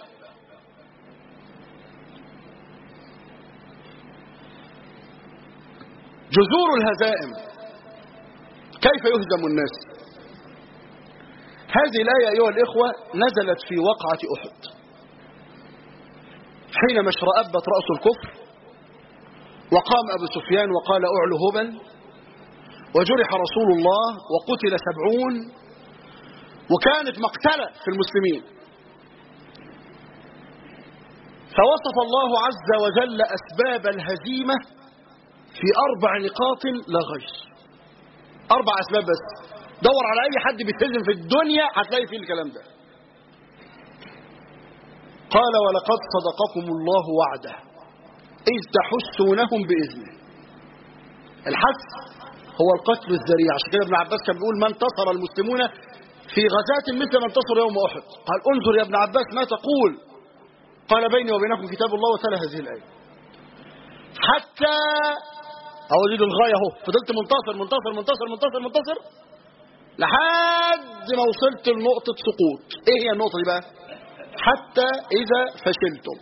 جذور الهزائم كيف يهزم الناس هذه الآية أيها الإخوة نزلت في وقعة أحد حينما اشرأبت رأس الكفر وقام أبو سفيان وقال أعلو هبل وجرح رسول الله وقتل سبعون وكانت مقتلة في المسلمين فوصف الله عز وجل أسباب الهزيمة في أربع نقاط لا غير أربع أسباب بس دور على اي حد بيتهزم في الدنيا هتلاقي فيه الكلام ده قال ولقد صدقكم الله وعده اذ تحسونهم باذنه الحس هو القتل الذريع عشان كده ابن عباس كان بيقول ما انتصر المسلمون في غزاة مثل ما انتصر يوم احد قال انظر يا ابن عباس ما تقول قال بيني وبينكم كتاب الله وتلا هذه الايه حتى اودي الغايه اهو فضلت منتصر منتصر منتصر منتصر منتصر لحد ما وصلت لنقطة سقوط ايه هي النقطة دي بقى حتى اذا فشلتم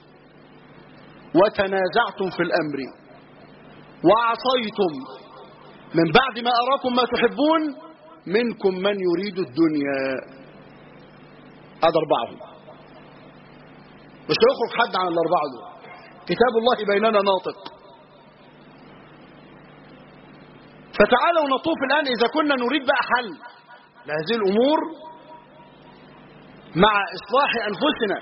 وتنازعتم في الامر وعصيتم من بعد ما اراكم ما تحبون منكم من يريد الدنيا هذا اربعهم مش هيخرج حد عن الاربعه دول كتاب الله بيننا ناطق فتعالوا نطوف الآن إذا كنا نريد بقى حل لهذه الأمور مع إصلاح أنفسنا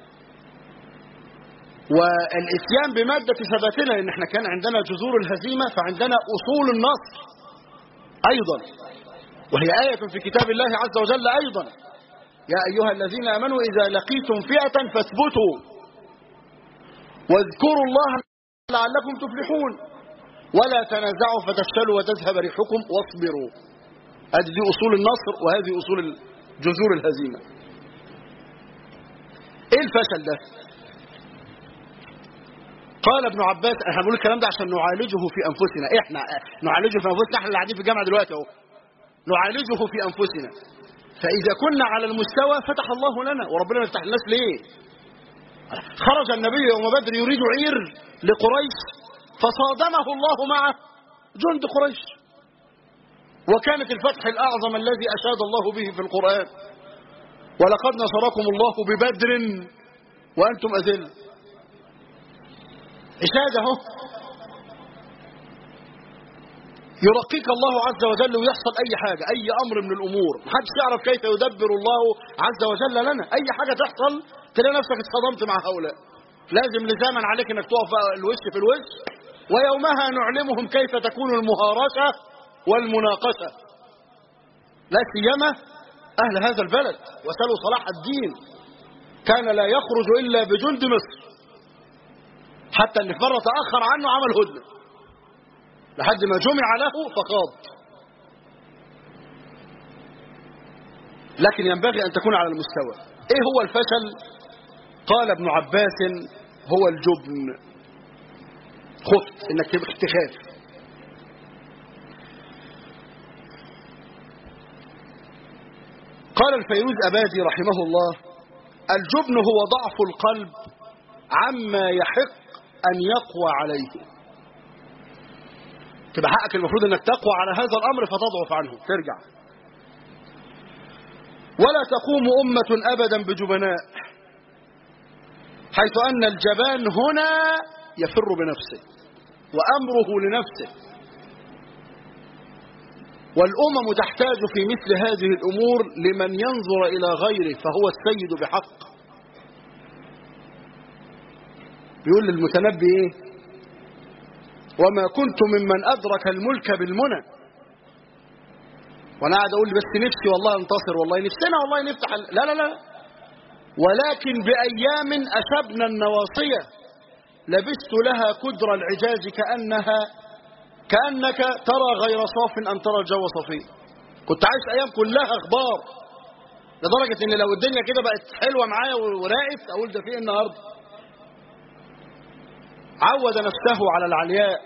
والإتيان بمادة ثباتنا لأن احنا كان عندنا جذور الهزيمة فعندنا أصول النصر أيضا وهي آية في كتاب الله عز وجل أيضا يا أيها الذين آمنوا إذا لقيتم فئة فاثبتوا واذكروا الله لعلكم تفلحون ولا تنازعوا فتفشلوا وتذهب ريحكم واصبروا هذه دي أصول النصر وهذه أصول جذور الهزيمة ايه الفشل ده قال ابن عباس احنا بنقول الكلام ده عشان نعالجه في انفسنا احنا نعالجه في انفسنا احنا اللي قاعدين في الجامعه دلوقتي اهو نعالجه في انفسنا فاذا كنا على المستوى فتح الله لنا وربنا يفتح الناس ليه خرج النبي يوم بدر يريد عير لقريش فصادمه الله مع جند قريش وكانت الفتح الأعظم الذي أشاد الله به في القرآن ولقد نصركم الله ببدر وأنتم أذل إشادة اهو يرقيك الله عز وجل ويحصل أي حاجة أي أمر من الأمور محدش يعرف كيف يدبر الله عز وجل لنا أي حاجة تحصل تلاقي نفسك اتصدمت مع هؤلاء لازم لزاما عليك انك تقف الوش في الوش ويومها نعلمهم كيف تكون المهارسة والمناقشة لا سيما أهل هذا البلد وسألوا صلاح الدين كان لا يخرج إلا بجند مصر حتى اللي في مرة تأخر عنه عمل هدنة لحد ما جمع له فخاض لكن ينبغي أن تكون على المستوى إيه هو الفشل قال ابن عباس هو الجبن خفت انك تخاف قال الفيروز أبادي رحمه الله الجبن هو ضعف القلب عما يحق أن يقوى عليه تبقى حقك المفروض أنك تقوى على هذا الأمر فتضعف عنه ترجع ولا تقوم أمة أبدا بجبناء حيث أن الجبان هنا يفر بنفسه وأمره لنفسه والأمم تحتاج في مثل هذه الأمور لمن ينظر إلى غيره فهو السيد بحق بيقول للمتنبي إيه وما كنت ممن أدرك الملك بالمنى وأنا قاعد أقول بس نفسي والله انتصر والله نفسنا والله نفتح لا لا لا ولكن بأيام أشبنا النواصية لبست لها كدر العجاز كأنها كأنك ترى غير صاف أن ترى الجو صفي كنت عايش أيام كلها أخبار لدرجة إن لو الدنيا كده بقت حلوة معايا وراقت أقول ده في إيه النهاردة عود نفسه على العلياء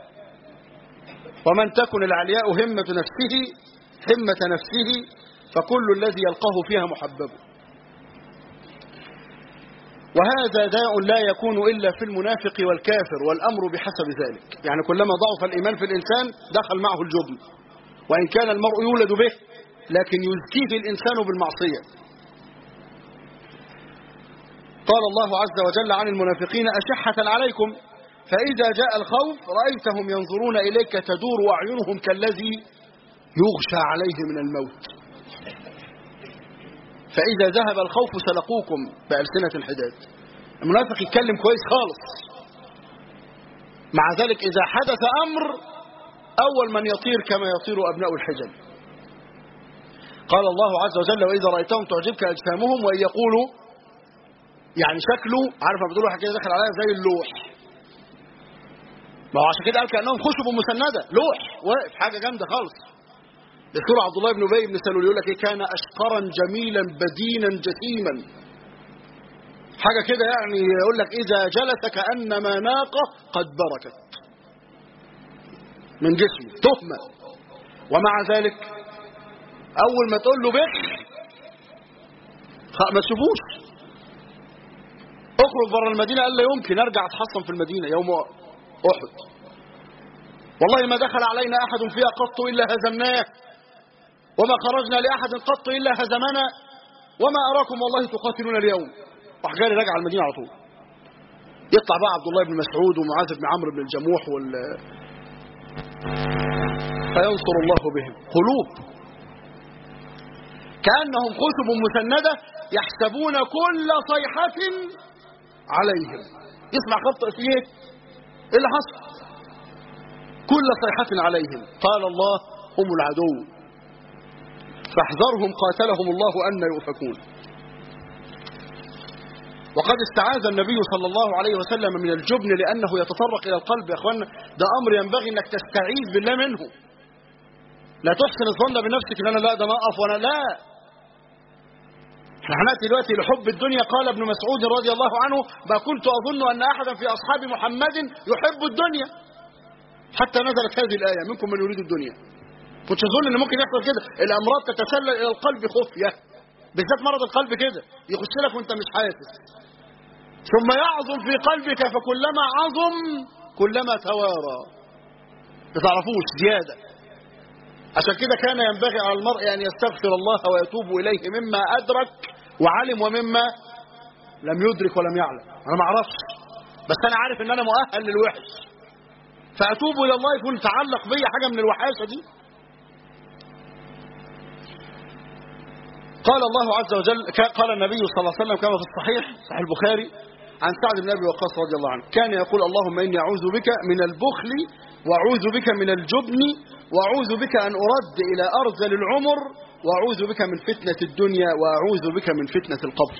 ومن تكن العلياء همة نفسه همة نفسه فكل الذي يلقاه فيها محبب وهذا داء لا يكون إلا في المنافق والكافر والأمر بحسب ذلك يعني كلما ضعف الإيمان في الإنسان دخل معه الجبن وإن كان المرء يولد به لكن يزكيه الإنسان بالمعصية قال الله عز وجل عن المنافقين أشحة عليكم فإذا جاء الخوف رأيتهم ينظرون إليك تدور أعينهم كالذي يغشى عليه من الموت فإذا ذهب الخوف سلقوكم بألسنة الحداد المنافق يتكلم كويس خالص مع ذلك إذا حدث أمر أول من يطير كما يطير أبناء الحجل قال الله عز وجل وإذا رأيتهم تعجبك أجسامهم وإن يقولوا يعني شكله عارف ما بتقول واحد كده دخل عليها زي اللوح ما هو عشان كده قال كأنهم خشب مسندة لوح واقف حاجة جامدة خالص يذكر عبد الله بن ابي بن سلول يقول لك ايه كان اشقرا جميلا بدينا جسيما حاجه كده يعني يقول لك اذا جلس كانما ناقه قد بركت من جسمه تهمه ومع ذلك اول ما تقول له بخ ما تشوفوش اخرج بره المدينه قال لا يمكن ارجع اتحصن في المدينه يوم احد والله ما دخل علينا احد فيها قط الا هزمناه وما خرجنا لأحد قط إلا هزمنا وما أراكم والله تقاتلون اليوم راح جاري راجع المدينة على طول يطلع بقى عبد الله بن مسعود ومعاذ بن عمرو بن الجموح وال فينصر الله بهم قلوب كأنهم خشب مسندة يحسبون كل صيحة عليهم يسمع خط فيه ايه اللي حصل كل صيحة عليهم قال الله هم العدو فاحذرهم قاتلهم الله أن يؤفكون وقد استعاذ النبي صلى الله عليه وسلم من الجبن لأنه يتطرق إلى القلب يا أخوانا ده أمر ينبغي أنك تستعيذ بالله منه لا تحسن الظن بنفسك ان انا لا ده نقف وانا لا احنا هناتي دلوقتي لحب الدنيا قال ابن مسعود رضي الله عنه ما كنت أظن أن أحدا في أصحاب محمد يحب الدنيا حتى نزلت هذه الآية منكم من يريد الدنيا كنت أظن أن ممكن يحصل كده الأمراض تتسلل إلى القلب خفية بالذات مرض القلب كده يخش لك وانت مش حاسس ثم يعظم في قلبك فكلما عظم كلما توارى ما تعرفوش زيادة عشان كده كان ينبغي على المرء أن يستغفر الله ويتوب إليه مما أدرك وعلم ومما لم يدرك ولم يعلم أنا ما أعرفش بس أنا عارف أن أنا مؤهل للوحش فأتوب إلى الله يكون تعلق بي حاجة من الوحاشة دي قال الله عز وجل قال النبي صلى الله عليه وسلم كما في الصحيح صحيح البخاري عن سعد بن ابي وقاص رضي الله عنه كان يقول اللهم اني اعوذ بك من البخل واعوذ بك من الجبن واعوذ بك ان ارد الى ارذل العمر واعوذ بك من فتنه الدنيا واعوذ بك من فتنه القبر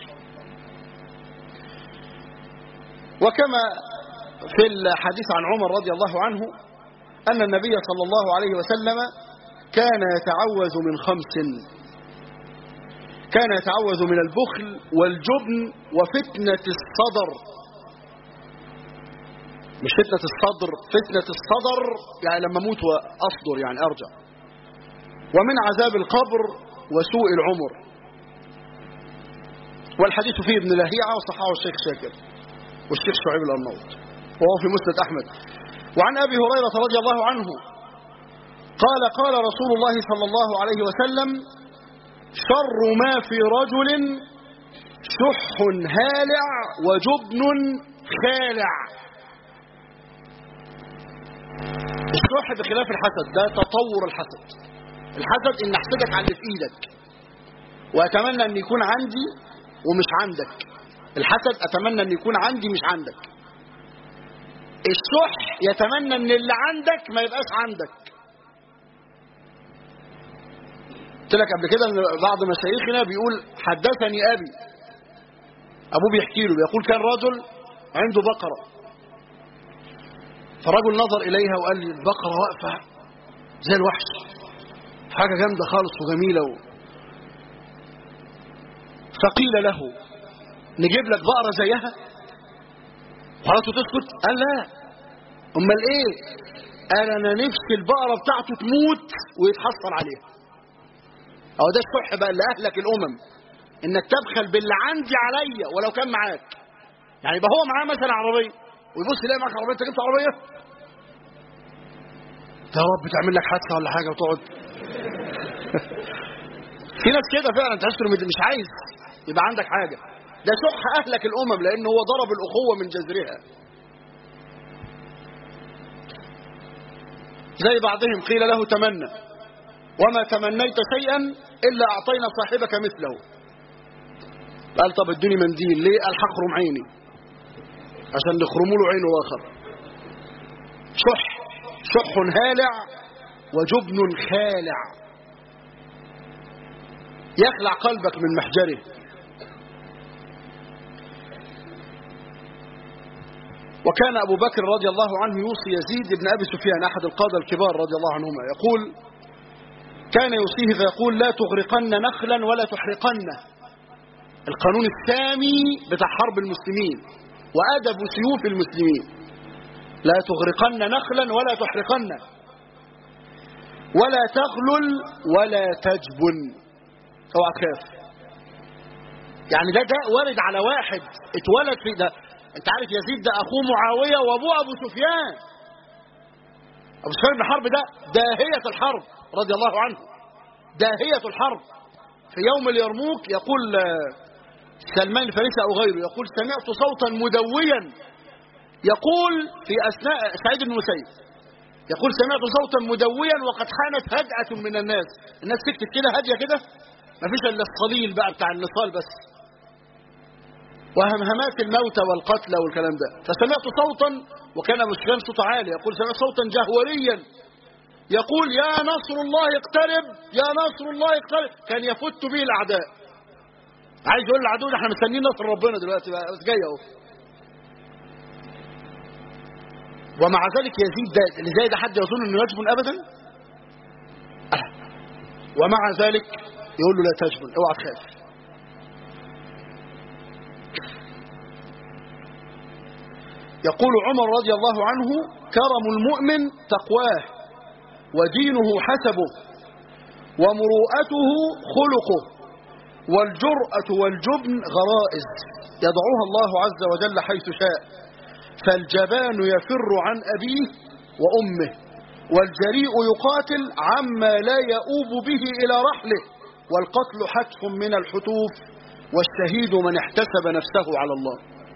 وكما في الحديث عن عمر رضي الله عنه ان النبي صلى الله عليه وسلم كان يتعوذ من خمس كان يتعوذ من البخل والجبن وفتنة الصدر مش فتنة الصدر فتنة الصدر يعني لما اموت واصدر يعني ارجع ومن عذاب القبر وسوء العمر والحديث فيه ابن لهيعة وصححه الشيخ شاكر والشيخ شعيب الأرناؤوط وهو في مسند أحمد وعن أبي هريرة رضي الله عنه قال قال رسول الله صلى الله عليه وسلم شر ما في رجل شح هالع وجبن خالع الشح بخلاف الحسد ده تطور الحسد الحسد ان احسدك على اللي في ايدك واتمنى ان يكون عندي ومش عندك الحسد اتمنى ان يكون عندي مش عندك الشح يتمنى ان اللي عندك ما يبقاش عندك قلت لك قبل كده ان بعض مشايخنا بيقول حدثني ابي ابوه بيحكي له بيقول كان رجل عنده بقره فرجل نظر اليها وقال لي البقره واقفه زي الوحش حاجه جامده خالص وجميله و... فقيل له نجيب لك بقره زيها خلاص تسكت قال لا امال ايه قال انا نفسي البقره بتاعته تموت ويتحصل عليها أو ده الصح بقى اللي أهلك الأمم إنك تبخل باللي عندي عليا ولو كان معاك يعني يبقى هو معاه مثلا عربية ويبص يلاقي معاك عربية أنت جبت عربية يا رب تعمل لك حادثة ولا حاجة وتقعد في ناس كده فعلا تحس انه مش عايز يبقى عندك حاجة ده شح أهلك الأمم لأن هو ضرب الأخوة من جذرها زي بعضهم قيل له تمنى وما تمنيت شيئا إلا أعطينا صاحبك مثله قال طب ادوني منديل ليه قال هخرم عيني عشان نخرموا له عينه آخر شح شح هالع وجبن خالع يخلع قلبك من محجره وكان أبو بكر رضي الله عنه يوصي يزيد بن أبي سفيان أحد القادة الكبار رضي الله عنهما يقول كان يوصيه فيقول لا تغرقن نخلا ولا تحرقنه القانون السامي بتاع حرب المسلمين وأدب سيوف المسلمين لا تغرقن نخلا ولا تحرقنه ولا تغلل ولا تجبن اوعى تخاف يعني ده ده وارد على واحد اتولد في ده انت عارف يزيد ده اخوه معاويه وابوه ابو سفيان ابو سفيان بن حرب ده داهيه الحرب رضي الله عنه داهيه الحرب في يوم اليرموك يقول سلمان الفارسي او غيره يقول سمعت صوتا مدويا يقول في اثناء سعيد بن المسيب يقول سمعت صوتا مدويا وقد حانت هدأة من الناس الناس تكتب كده هاديه كده ما فيش الا الصليل بقى بتاع النصال بس وهمهمات الموتى والقتلى والكلام ده فسمعت صوتا وكان ابو سفيان صوته عالي يقول سمعت صوتا جهوريا يقول يا نصر الله اقترب يا نصر الله اقترب كان يفت به الاعداء عايز يقول للعدو احنا مستنيين نصر ربنا دلوقتي بقى بس جاي اهو ومع ذلك يزيد ده اللي زي ده حد يظن انه يجبن ابدا أه. ومع ذلك يقول له لا تجبن اوعى تخاف يقول عمر رضي الله عنه كرم المؤمن تقواه ودينه حسبه ومروءته خلقه والجرأة والجبن غرائز يضعها الله عز وجل حيث شاء فالجبان يفر عن أبيه وأمه والجريء يقاتل عما لا يؤوب به إلى رحله والقتل حتف من الحتوف والشهيد من احتسب نفسه على الله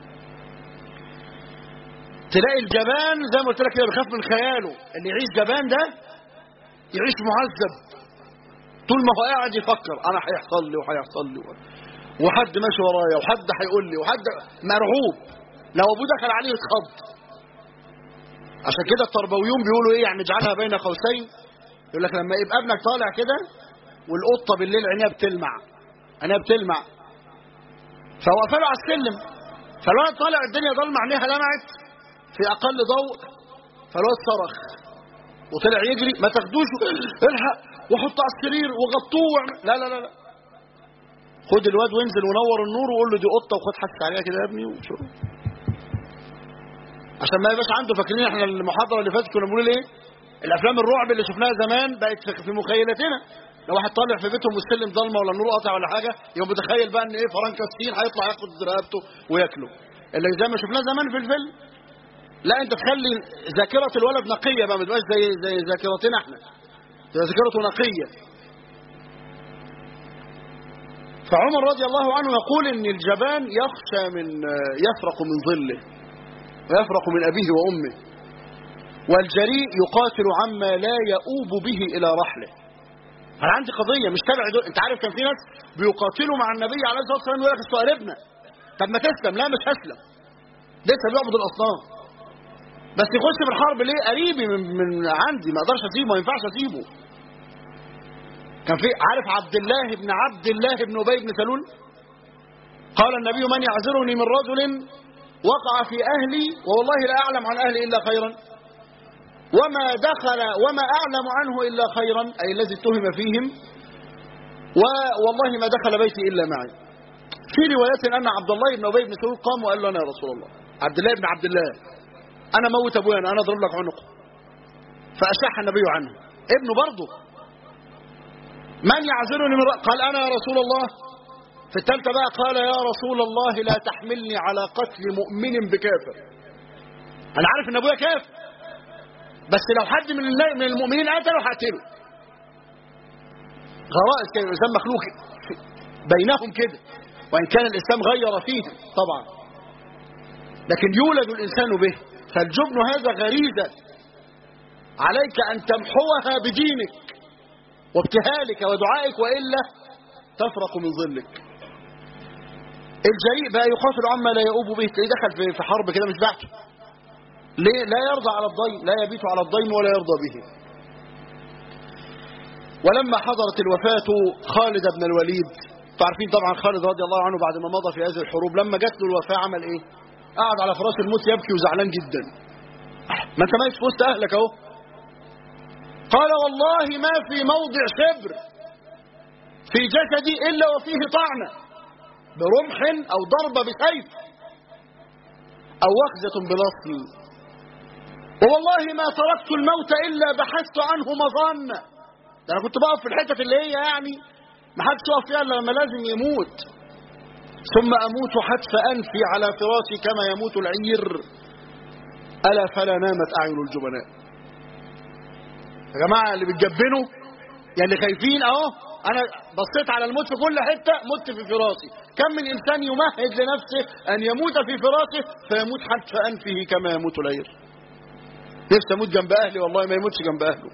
تلاقي الجبان زي ما قلت لك كده بيخاف من خياله اللي يعيش جبان ده يعيش معذب طول ما هو قاعد يفكر انا هيحصل لي وهيحصل لي وحد ماشي ورايا وحد هيقول لي وحد مرعوب لو ابوه دخل عليه يتخض عشان كده التربويون بيقولوا ايه يعني اجعلها بين قوسين يقول لك لما يبقى ابنك طالع كده والقطه بالليل عينيها بتلمع عينيها بتلمع فوقفله على السلم فالولد طالع الدنيا ضلمه عينيها لمعت في اقل ضوء فالولد صرخ وطلع يجري ما تاخدوش الحق وحطه على السرير وغطوه وعمل. لا لا لا لا خد الواد وانزل ونور النور وقول له دي قطه وخد حس عليها كده يا ابني وشو عشان ما يبقاش عنده فاكرين احنا المحاضره اللي فاتت كنا بنقول ايه الافلام الرعب اللي شفناها زمان بقت في مخيلتنا لو واحد طالع في بيتهم والسلم ضلمه ولا النور قاطع ولا حاجه يبقى متخيل بقى ان ايه فرنكا ستين هيطلع ياخد رقبته وياكله اللي زي ما شفناه زمان في الفيلم لا انت تخلي ذاكره الولد نقيه بقى ما تبقاش زي زي ذاكرتنا احنا تبقى ذاكرته نقيه فعمر رضي الله عنه يقول ان الجبان يخشى من يفرق من ظله ويفرق من ابيه وامه والجريء يقاتل عما لا يؤوب به الى رحله انا عندي قضيه مش تابع دول انت عارف كان في ناس بيقاتلوا مع النبي عليه الصلاه والسلام يقول لك اصل قريبنا طب ما تسلم لا مش هسلم لسه بيعبد الاصنام بس يخش في الحرب ليه قريبي من, من عندي ما اقدرش اسيبه ما ينفعش اسيبه كان في عارف عبد الله بن عبد الله بن ابي بن سلول قال النبي من يعذرني من رجل وقع في اهلي والله لا اعلم عن اهلي الا خيرا وما دخل وما اعلم عنه الا خيرا اي الذي اتهم فيهم والله ما دخل بيتي الا معي في روايات ان عبد الله بن ابي بن سلول قام وقال له انا يا رسول الله عبد الله بن عبد الله انا موت ابويا انا اضرب لك عنقه فاشاح النبي عنه ابنه برضه من يعذرني من قال انا يا رسول الله في الثالثه بقى قال يا رسول الله لا تحملني على قتل مؤمن بكافر انا عارف ان ابويا كافر بس لو حد من من المؤمنين قتله هقتله غرائز كده الانسان مخلوق بينهم كده وان كان الاسلام غير فيهم طبعا لكن يولد الانسان به فالجبن هذا غريزه عليك ان تمحوها بدينك وابتهالك ودعائك والا تفرق من ظلك الجريء بقى يقاتل عما لا يؤوب به تلاقيه دخل في في حرب كده مش بحته ليه لا يرضى على الضيم لا يبيت على الضيم ولا يرضى به ولما حضرت الوفاة خالد بن الوليد تعرفين طبعا خالد رضي الله عنه بعد ما مضى في هذه الحروب لما جات له الوفاة عمل ايه قعد على فراش الموت يبكي وزعلان جدا ما انت ماشي في وسط اهلك اهو قال والله ما في موضع شبر في جسدي الا وفيه طعنه برمح او ضربه بسيف او وخزه بنصل ووالله ما تركت الموت الا بحثت عنه مظنه ده انا كنت بقف في الحتت اللي هي يعني ما حدش يقف فيها الا لما لازم يموت ثم اموت حتف انفي على فراشي كما يموت العير الا فلا نامت اعين الجبناء يا جماعه اللي بتجبنوا يا اللي خايفين اهو انا بصيت على الموت في كل حته مت في فراسي كم من انسان يمهد لنفسه ان يموت في فراسه فيموت حتف انفه كما يموت العير نفسي اموت جنب اهلي والله ما يموتش جنب اهله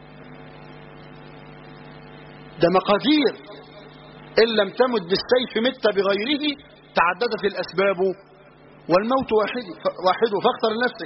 ده مقادير ان لم تمت بالسيف مت بغيره تعددت الاسباب والموت واحد واحد فاختر لنفسك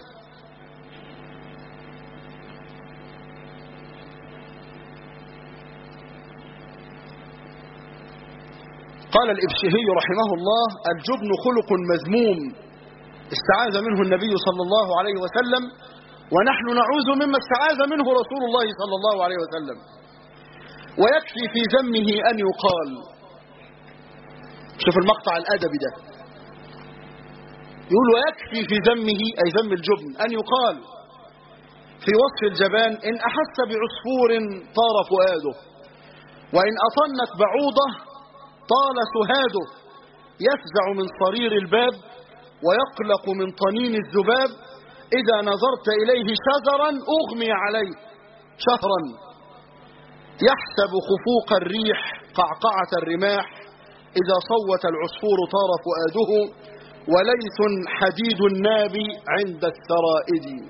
قال الإبشهي رحمه الله الجبن خلق مذموم استعاذ منه النبي صلى الله عليه وسلم ونحن نعوذ مما استعاذ منه رسول الله صلى الله عليه وسلم ويكفي في ذمه أن يقال شوف المقطع الأدبي ده يقول ويكفي في ذمه أي ذم الجبن أن يقال في وصف الجبان إن أحس بعصفور طار فؤاده وإن أطنت بعوضة طال سهاده يفزع من صرير الباب ويقلق من طنين الذباب إذا نظرت إليه شجرا أغمي عليه شهرا يحسب خفوق الريح قعقعة الرماح إذا صوت العصفور طار فؤاده وليث حديد الناب عند الثرائد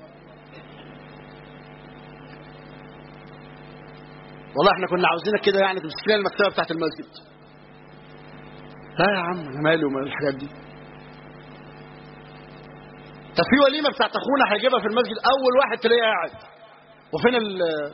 والله احنا كنا عاوزينك كده يعني تمسك لنا المكتبه بتاعت المسجد لا يا عم انا مالي ومال الحاجات دي طب في وليمه بتاعت اخونا هيجيبها في المسجد اول واحد تلاقيه قاعد وفين ال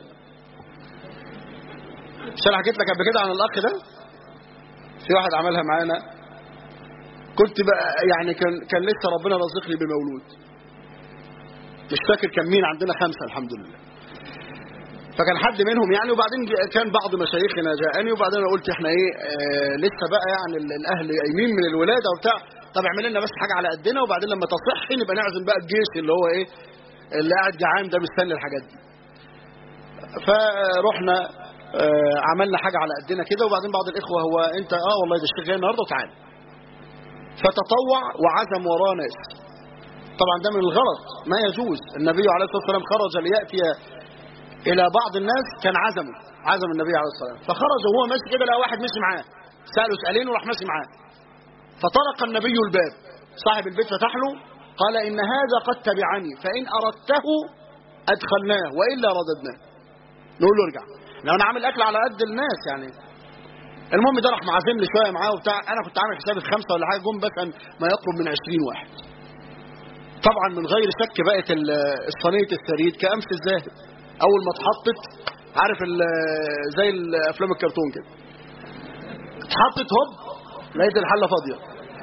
مش انا حكيت لك قبل كده عن الاخ ده في واحد عملها معانا كنت بقى يعني كان كان لسه ربنا رزقني بمولود مش فاكر كان مين عندنا خمسه الحمد لله فكان حد منهم يعني وبعدين كان بعض مشايخنا جاءني وبعدين انا قلت احنا ايه آه لسه بقى يعني الاهل قايمين من الولاده وبتاع طب اعمل لنا بس حاجه على قدنا وبعدين لما تصح نبقى نعزم بقى الجيش اللي هو ايه اللي قاعد جعان ده مستني الحاجات دي فرحنا آه عملنا حاجه على قدنا كده وبعدين بعض الاخوه هو انت اه والله ده الشيخ جاي النهارده وتعالى فتطوع وعزم وراه ناس طبعا ده من الغلط ما يجوز النبي عليه الصلاه والسلام خرج لياتي الى بعض الناس كان عزمه عزم النبي عليه الصلاه والسلام فخرج وهو ماشي كده لقى واحد ماشي معاه ساله سالين وراح ماشي معاه فطرق النبي الباب صاحب البيت فتح له قال ان هذا قد تبعني فان اردته ادخلناه والا رددناه نقول له ارجع لو انا عامل اكل على قد الناس يعني المهم ده راح معزم لي شويه معاه وبتاع انا كنت عامل حسابي في خمسه ولا حاجه جم مثلا ما يقرب من 20 واحد طبعا من غير شك بقت الصينيه الثريد كامس الزاهد اول ما اتحطت عارف زي الافلام الكرتون كده اتحطت هوب لقيت الحله فاضيه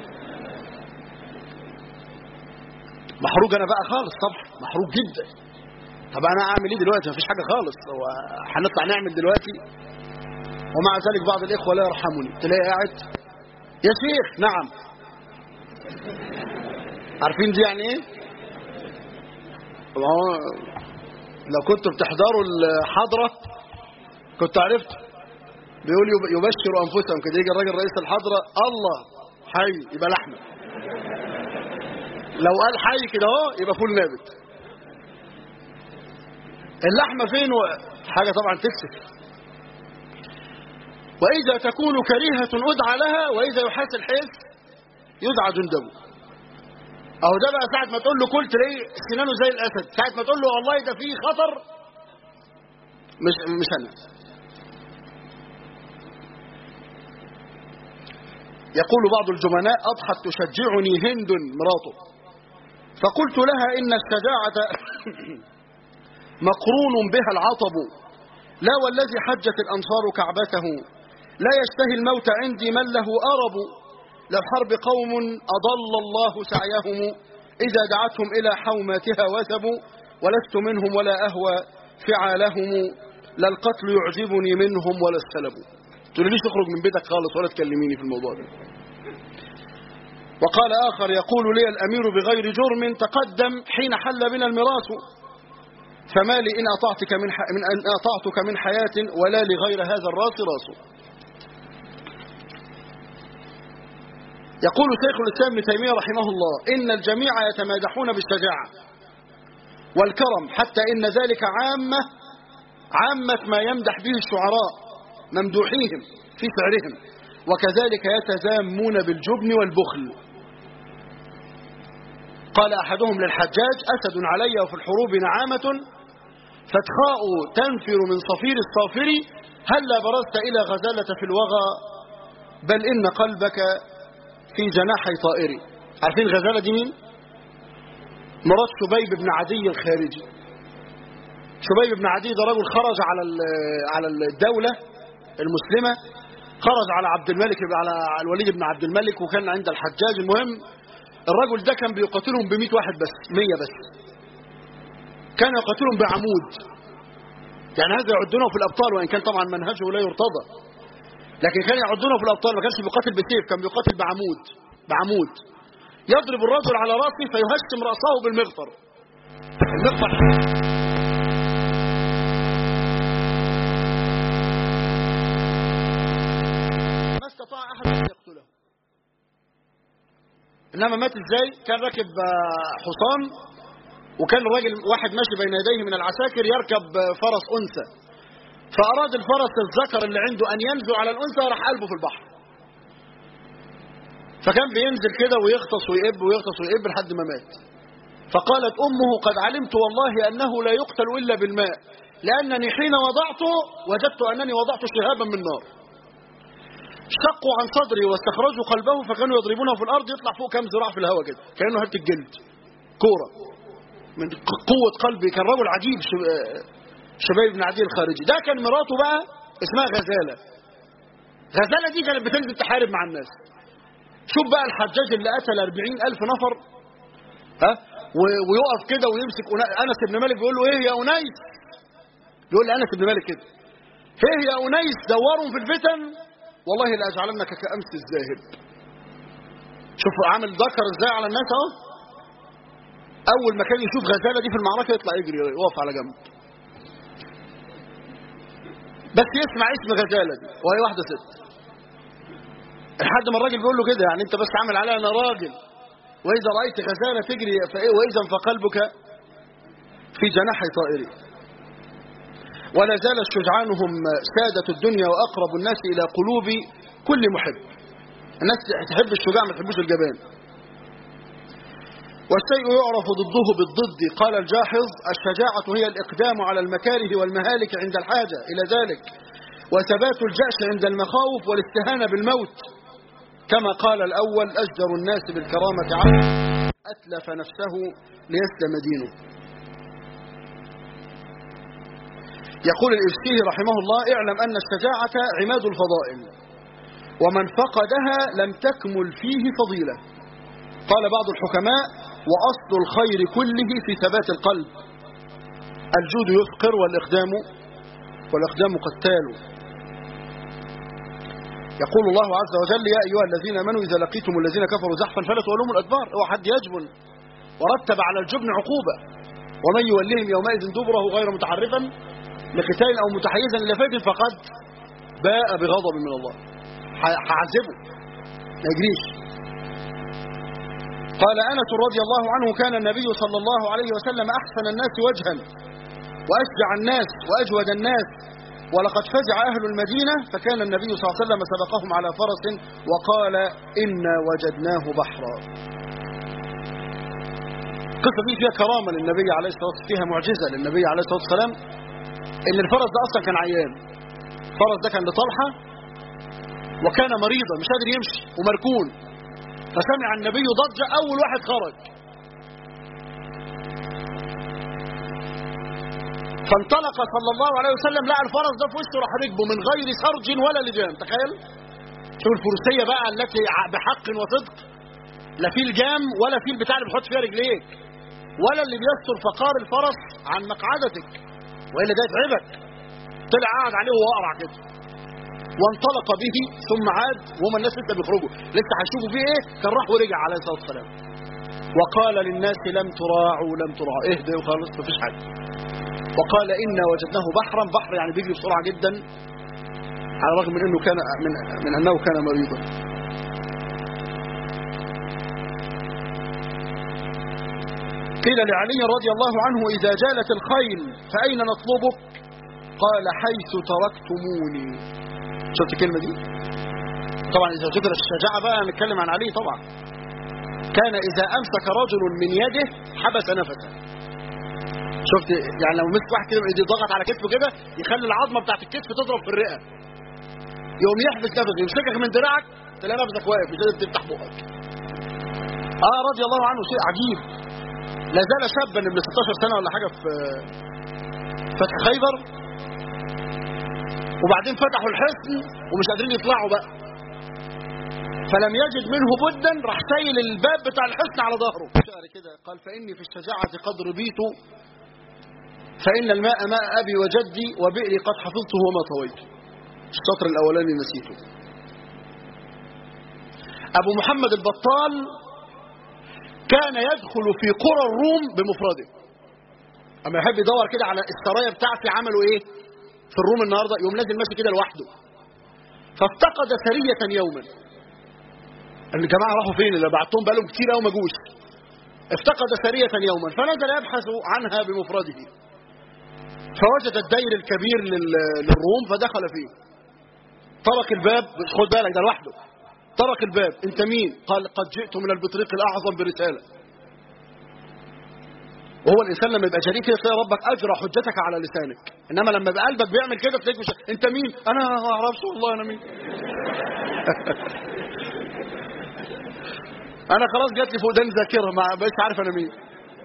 محروق انا بقى خالص طبعا محروق جدا طب انا اعمل ايه دلوقتي مفيش حاجه خالص هو هنطلع نعمل دلوقتي ومع ذلك بعض الاخوه لا يرحمني تلاقي قاعد يا شيخ نعم عارفين دي يعني ايه لو كنتوا بتحضروا الحضرة كنت عرفت بيقول يبشر أنفسهم كده يجي الراجل رئيس الحضرة الله حي يبقى لحمة لو قال حي كده اهو يبقى فول نابت اللحمة فين و... حاجة طبعا تكسف وإذا تكون كريهة أدعى لها وإذا يحاس الحس يدعى جندبه اهو ده بقى ساعة ما تقول له كل تلاقيه سنانه زي الأسد ساعة ما تقول له والله ده فيه خطر مش مش أنا يقول بعض الجبناء أضحت تشجعني هند مراته فقلت لها إن الشجاعة مقرون بها العطب لا والذي حجت الأنصار كعبته لا يشتهي الموت عندي من له أرب للحرب قوم أضل الله سعيهم إذا دعتهم إلى حوماتها وثبوا ولست منهم ولا أهوى فعالهم لا القتل يعجبني منهم ولا السلب تقوليش تخرج من بيتك خالص ولا تكلميني في الموضوع ده وقال آخر يقول لي الأمير بغير جرم تقدم حين حل بنا الميراث فما لي إن أطعتك من, ح... من أن أطعتك من حياة ولا لغير هذا الراس راس يقول شيخ الإسلام ابن تيمية رحمه الله إن الجميع يتمادحون بالشجاعة والكرم حتى إن ذلك عامة عامة ما يمدح به الشعراء ممدوحيهم في شعرهم وكذلك يتزامون بالجبن والبخل قال أحدهم للحجاج أسد علي وفي الحروب نعامة فتخاء تنفر من صفير الصافر هلا برزت إلى غزالة في الوغى بل إن قلبك في جناحي طائري عارفين الغزالة دي مين مرات شبيب بن عدي الخارجي شبيب بن عدي ده رجل خرج على على الدولة المسلمة خرج على عبد الملك على الوليد بن عبد الملك وكان عند الحجاج المهم الرجل ده كان بيقاتلهم ب 100 واحد بس 100 بس كان يقاتلهم بعمود يعني هذا يعدونه في الابطال وان كان طبعا منهجه لا يرتضى لكن كان يعدونه في الابطال ما كانش بيقاتل بسيف كان بيقاتل بعمود بعمود يضرب الرجل على راسه فيهشم راسه بالمغفر المغفر ما استطاع احد ان يقتله انما مات ازاي كان راكب آه، حصان وكان الراجل واحد ماشي بين يديه من العساكر يركب آه، فرس انثى فاراد الفرس الذكر اللي عنده ان ينزو على الانثى راح قلبه في البحر فكان بينزل كده ويغطس ويقب ويغطس ويقب لحد ما مات فقالت امه قد علمت والله انه لا يقتل الا بالماء لانني حين وضعته وجدت انني وضعت شهابا من نار شقوا عن صدري واستخرجوا قلبه فكانوا يضربونه في الارض يطلع فوق كام ذراع في الهواء كده كانه حته الجلد كوره من قوه قلبي كان رجل عجيب شب- شباب بن عدي الخارجي ده كان مراته بقى اسمها غزاله غزاله دي كانت بتنزل تحارب مع الناس شوف بقى الحجاج اللي قتل 40 ألف نفر ها و- ويقف كده ويمسك أنا- انس بن مالك بيقول له ايه يا انيس يقول لانس بن مالك كده ايه يا انيس دورهم في الفتن والله لاجعلنك كامس الذاهب شوف عامل ذكر ازاي على الناس اهو اول ما كان يشوف غزاله دي في المعركه يطلع يجري يقف على جنب بس يسمع اسم غزاله دي وهي واحده ست لحد ما الراجل بيقول له كده يعني انت بس عامل عليها انا راجل واذا رايت غزاله تجري فايه واذا فقلبك في جناحي طائري ولا زال شجعانهم سادة الدنيا وأقرب الناس إلى قلوب كل محب الناس تحب الشجاع ما تحبش الجبان والشيء يعرف ضده بالضد قال الجاحظ الشجاعة هي الإقدام على المكاره والمهالك عند الحاجة إلى ذلك وثبات الجأش عند المخاوف والاستهانة بالموت كما قال الأول أجدر الناس بالكرامة عبد أتلف نفسه ليسلم دينه يقول الإفسيه رحمه الله اعلم أن الشجاعة عماد الفضائل ومن فقدها لم تكمل فيه فضيلة قال بعض الحكماء وأصل الخير كله في ثبات القلب الجود يفقر والإقدام والإقدام قتال يقول الله عز وجل يا أيها الذين آمنوا إذا لقيتم الذين كفروا زحفا فلا تولوهم الأدبار هو حد يجبن ورتب على الجبن عقوبة ومن يوليهم يومئذ دبره غير متحرفا لقتال أو متحيزا إلى فئة فقد باء بغضب من الله ح- هعذبه ما يجريش قال أنس رضي الله عنه كان النبي صلى الله عليه وسلم أحسن الناس وجها وأشجع الناس وأجود الناس ولقد فزع أهل المدينة فكان النبي صلى الله عليه وسلم سبقهم على فرس وقال إنا وجدناه بحرا القصة دي فيها كرامة للنبي عليه الصلاة والسلام فيها معجزة للنبي عليه الصلاة والسلام إن الفرس ده أصلا كان عيان الفرس ده كان لطلحة وكان مريضا مش قادر يمشي ومركون فسمع النبي ضجة أول واحد خرج فانطلق صلى الله عليه وسلم لقى الفرس ده في وشه راح ركبه من غير سرج ولا لجام تخيل شوف الفروسية بقى التي ع- بحق وصدق لا في الجام ولا في البتاع اللي بتحط فيها رجليك ولا اللي بيستر فقار الفرس عن مقعدتك والا ده يتعبك طلع قاعد عليه وهو اقرع كده وانطلق به ثم عاد وهم الناس لسه بيخرجوا لسه هيشوفوا فيه ايه كان راح ورجع عليه الصلاه والسلام وقال للناس لم تراعوا لم تراعوا اهدوا خالص مفيش حاجه وقال انا وجدناه بحرا بحر يعني بيجري بسرعه جدا على الرغم من انه كان من من انه كان مريضا قيل لعلي رضي الله عنه اذا جالت الخيل فاين نطلبك قال حيث تركتموني شفت الكلمه دي طبعا اذا ذكرت الشجاعه بقى نتكلم عن علي طبعا كان اذا امسك رجل من يده حبس نفسه شفت يعني لو مسك واحد كده بايديه ضغط على كتفه كده يخلي العظمه بتاعت الكتف تضرب في الرئه يقوم يحبس نفسه يمسكك من دراعك تلاقي نفسك واقف مش قادر تفتح بقك اه رضي الله عنه شيء عجيب لا زال شابا ابن 16 سنه ولا حاجه في فتح خيبر وبعدين فتحوا الحصن ومش قادرين يطلعوا بقى فلم يجد منه بدا راح سايل الباب بتاع الحصن على ظهره شعر كده قال فاني في الشجاعه قد ربيت فان الماء ماء ابي وجدي وبئري قد حفظته وما طويته السطر الاولاني نسيته ابو محمد البطال كان يدخل في قرى الروم بمفرده اما يحب يدور كده على السرايا بتاعتي عملوا ايه في الروم النهارده يوم نازل ماشي كده لوحده فافتقد سريه يوما الجماعه راحوا فين اللي بعتهم بقالهم كتير قوي ما جوش افتقد سريه يوما فنزل يبحث عنها بمفرده فوجد الدير الكبير لل- للروم فدخل فيه طرق الباب خد بالك ده لوحده طرق الباب انت مين قال قد جئت من البطريق الاعظم برساله وهو الانسان لما يبقى جريء كده تلاقي ربك اجرى حجتك على لسانك انما لما يبقى قلبك بيعمل كده تلاقيك مش انت مين انا ما اعرفش والله انا مين انا خلاص جات لي فقدان ذاكره ما بقيتش عارف انا مين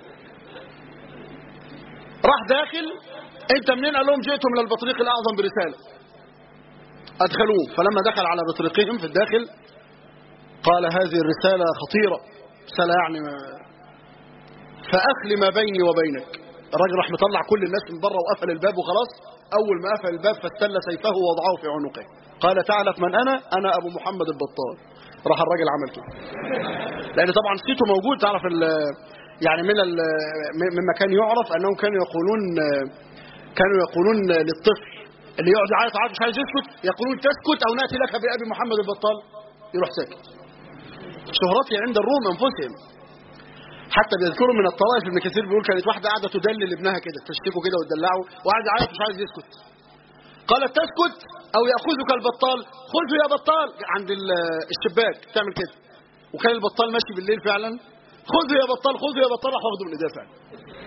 راح داخل انت منين قال لهم جئت من البطريق الاعظم برساله ادخلوه فلما دخل على بطريقهم في الداخل قال هذه الرساله خطيره رساله يعني ما فاخلي ما بيني وبينك الراجل راح مطلع كل الناس من بره وقفل الباب وخلاص اول ما قفل الباب فاستل سيفه ووضعه في عنقه قال تعرف من انا انا ابو محمد البطال راح الراجل عمل كده لان طبعا صيته موجود تعرف ال- يعني من ال- مما كان يعرف انهم كانوا يقولون كانوا يقولون للطفل اللي يقعد يعيط عيط مش عايز يسكت يقولون تسكت او ناتي لك بابي محمد البطال يروح ساكت شهرتي عند الروم انفسهم حتى بيذكروا من الطوائف ابن كثير بيقول كانت واحده قاعده تدلل ابنها كده تشتكه كده وتدلعه وقاعد يعيط مش عايز يسكت قالت تسكت او ياخذك البطال خذه يا بطال عند ال- الشباك تعمل كده وكان البطال ماشي بالليل فعلا خذه يا بطال خذه يا بطال راح واخده من ايديه فعلا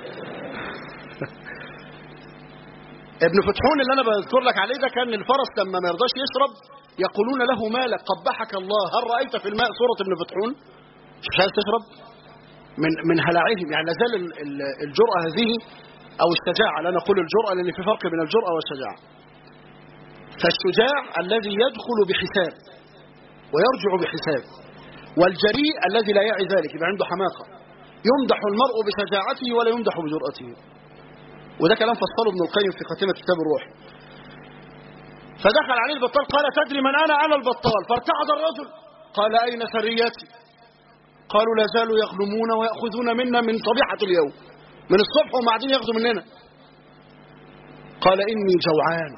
ابن فتحون اللي انا بذكر لك عليه ده كان الفرس لما ما يرضاش يشرب يقولون له مالك قبحك الله هل رايت في الماء صوره ابن فتحون مش عايز تشرب من من هلعهم يعني لا زال ال- ال- الجرأة هذه أو الشجاعة لا نقول الجرأة لأن في فرق بين الجرأة والشجاعة فالشجاع الذي يدخل بحساب ويرجع بحساب والجريء الذي لا يعي ذلك يبقى عنده حماقة يمدح المرء بشجاعته ولا يمدح بجرأته وده كلام فصله ابن القيم في خاتمة كتاب الروح فدخل عليه البطال قال تدري من أنا أنا البطال فارتعد الرجل قال أين سريتي قالوا لا زالوا يغنمون ويأخذون منا من طبيعة اليوم من الصبح وهم قاعدين ياخذوا مننا قال إني جوعان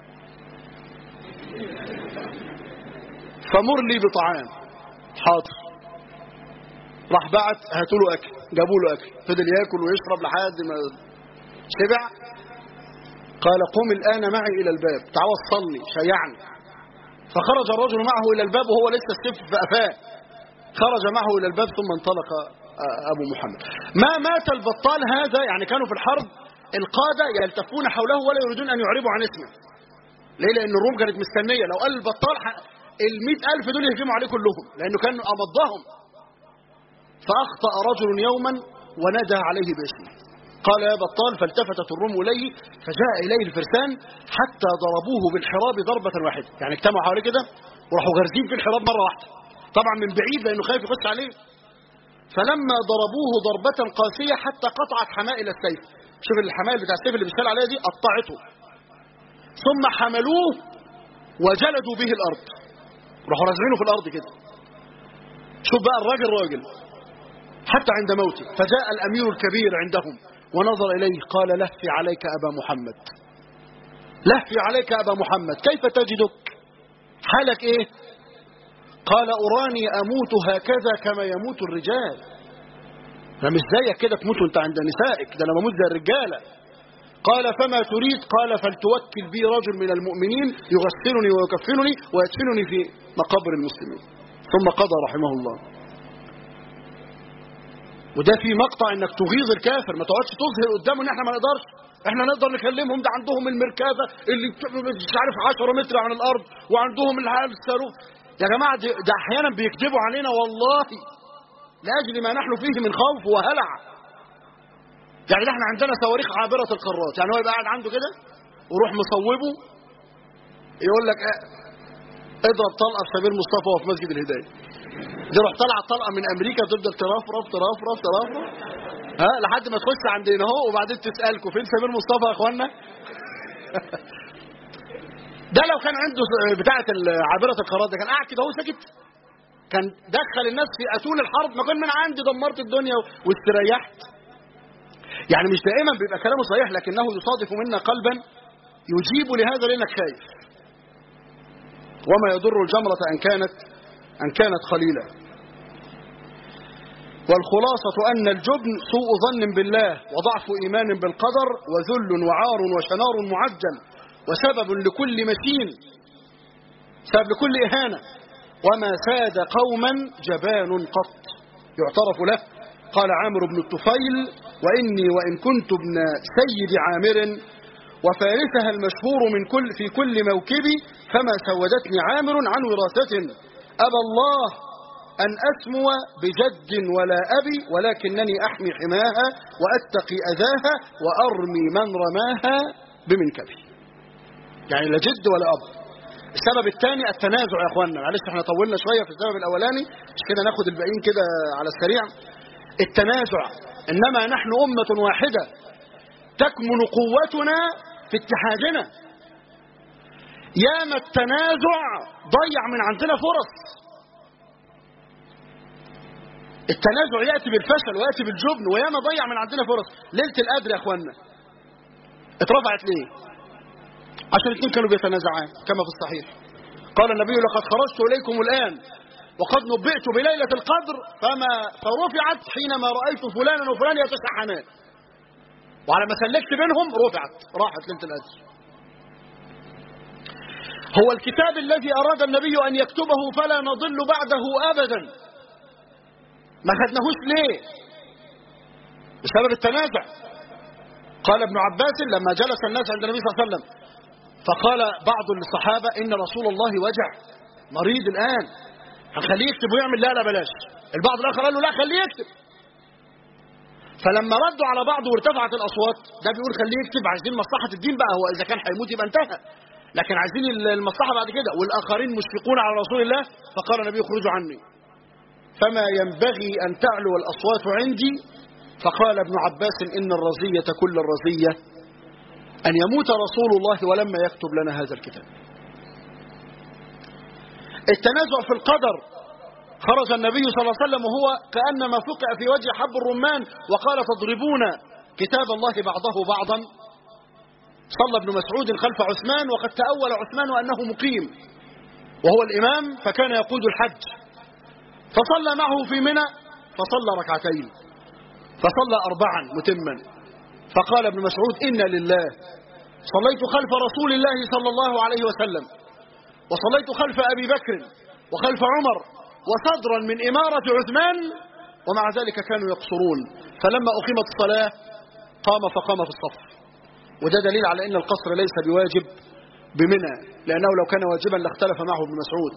فمر لي بطعام حاضر راح بعت هاتوا له أكل جابوا له أكل فضل ياكل ويشرب لحد ما شبع قال قم الآن معي إلى الباب تعال وصلني شيعني فخرج الرجل معه إلى الباب وهو لسه السيف في قفاه خرج معه إلى الباب ثم انطلق أبو محمد ما مات البطال هذا يعني كانوا في الحرب القادة يلتفون حوله ولا يريدون أن يعربوا عن اسمه ليه لأن الروم كانت مستنية لو قال البطال المئة ألف دول يهجموا عليه كلهم لأنه كان أمضهم فأخطأ رجل يوما ونادى عليه باسمه قال يا بطال فالتفتت الروم إليه فجاء إليه الفرسان حتى ضربوه بالحراب ضربة واحدة يعني اجتمعوا حواليه كده وراحوا غارزين في الحراب مرة واحدة طبعا من بعيد لأنه خايف يخش عليه فلما ضربوه ضربة قاسية حتى قطعت حمائل السيف شوف الحمائل بتاع السيف اللي بيشتغل عليها دي قطعته ثم حملوه وجلدوا به الأرض راحوا رازعينه في الأرض كده شوف بقى الراجل راجل حتى عند موته فجاء الأمير الكبير عندهم ونظر إليه قال لهفي عليك أبا محمد لهفي عليك أبا محمد كيف تجدك حالك إيه قال أراني أموت هكذا كما يموت الرجال أنا مش زيك كده تموت وانت عند نسائك ده أنا بموت زي الرجالة قال فما تريد قال فلتوكل بي رجل من المؤمنين يغسلني ويكفنني ويدفنني في مقابر المسلمين ثم قضى رحمه الله وده في مقطع انك تغيظ الكافر ما تقعدش تظهر قدامه ان احنا ما نقدرش احنا نقدر نكلمهم ده عندهم المركبه اللي مش عارف 10 متر عن الارض وعندهم الصاروخ يا جماعه ده, ده احيانا بيكذبوا علينا والله لاجل ما نحن فيه من خوف وهلع يعني ده احنا عندنا صواريخ عابره القارات يعني هو يبقى قاعد عنده كده ويروح مصوبه يقول لك اه اضرب طلقه في سمير مصطفى وهو في مسجد الهدايه دي روح طالعه طلقه من امريكا تفضل ترفرف ترفرف ترفرف ها لحد ما تخش عند هنا اهو وبعدين تسالكم فين سمير مصطفى يا اخوانا ده لو كان عنده بتاعه عابره القارات ده كان قاعد كده هو ساكت كان دخل الناس في اتون الحرب ما كان من عندي دمرت الدنيا واستريحت يعني مش دائما بيبقى كلامه صحيح لكنه يصادف منا قلبا يجيب لهذا لانك خايف وما يضر الجمرة أن كانت أن كانت قليلة والخلاصة أن الجبن سوء ظن بالله وضعف إيمان بالقدر وذل وعار وشنار معجل وسبب لكل متين سبب لكل إهانة وما ساد قوما جبان قط يعترف له قال عامر بن الطفيل وإني وإن كنت ابن سيد عامر وفارسها المشهور من كل في كل موكبي فما سودتني عامر عن وراثة أبى الله أن أسمو بجد ولا أبي ولكنني أحمي حماها وأتقي أذاها وأرمي من رماها بمنكبي يعني لا جد ولا أب السبب الثاني التنازع يا اخوانا معلش احنا طولنا شويه في السبب الاولاني مش كده ناخد الباقيين كده على السريع التنازع انما نحن امه واحده تكمن قوتنا في اتحادنا ياما التنازع ضيع من عندنا فرص التنازع ياتي بالفشل وياتي بالجبن وياما ضيع من عندنا فرص ليله القدر يا اخوانا اترفعت ليه عشان الاثنين كانوا بيتنازعان كما في الصحيح قال النبي لقد خرجت اليكم الان وقد نبئت بليله القدر فما فرفعت حينما رايت فلانا وفلان يتسحنان وعلى ما سلكت بينهم رفعت راحت ليله القدر هو الكتاب الذي اراد النبي ان يكتبه فلا نضل بعده ابدا ما خدناهوش ليه بسبب التنازع قال ابن عباس لما جلس الناس عند النبي صلى الله عليه وسلم فقال بعض الصحابة إن رسول الله وجع مريض الآن هنخليه يكتب ويعمل لا لا بلاش البعض الآخر قال له لا خليه يكتب فلما ردوا على بعض وارتفعت الأصوات ده بيقول خليه يكتب عايزين مصلحة الدين بقى هو إذا كان هيموت يبقى انتهى لكن عايزين المصلحة بعد كده والآخرين مشفقون على رسول الله فقال النبي اخرجوا عني فما ينبغي أن تعلو الأصوات عندي فقال ابن عباس إن الرزية كل الرزية أن يموت رسول الله ولما يكتب لنا هذا الكتاب التنازع في القدر خرج النبي صلى الله عليه وسلم وهو كأنما فقع في وجه حب الرمان وقال تضربون كتاب الله بعضه بعضا صلى ابن مسعود خلف عثمان وقد تأول عثمان أنه مقيم وهو الإمام فكان يقود الحج فصلى معه في منى فصلى ركعتين فصلى أربعا متما فقال ابن مسعود إن لله صليت خلف رسول الله صلى الله عليه وسلم وصليت خلف أبي بكر وخلف عمر وصدرا من إمارة عثمان ومع ذلك كانوا يقصرون فلما أقيمت الصلاة قام فقام في الصف وده دليل على أن القصر ليس بواجب بمنى لأنه لو كان واجبا لاختلف معه ابن مسعود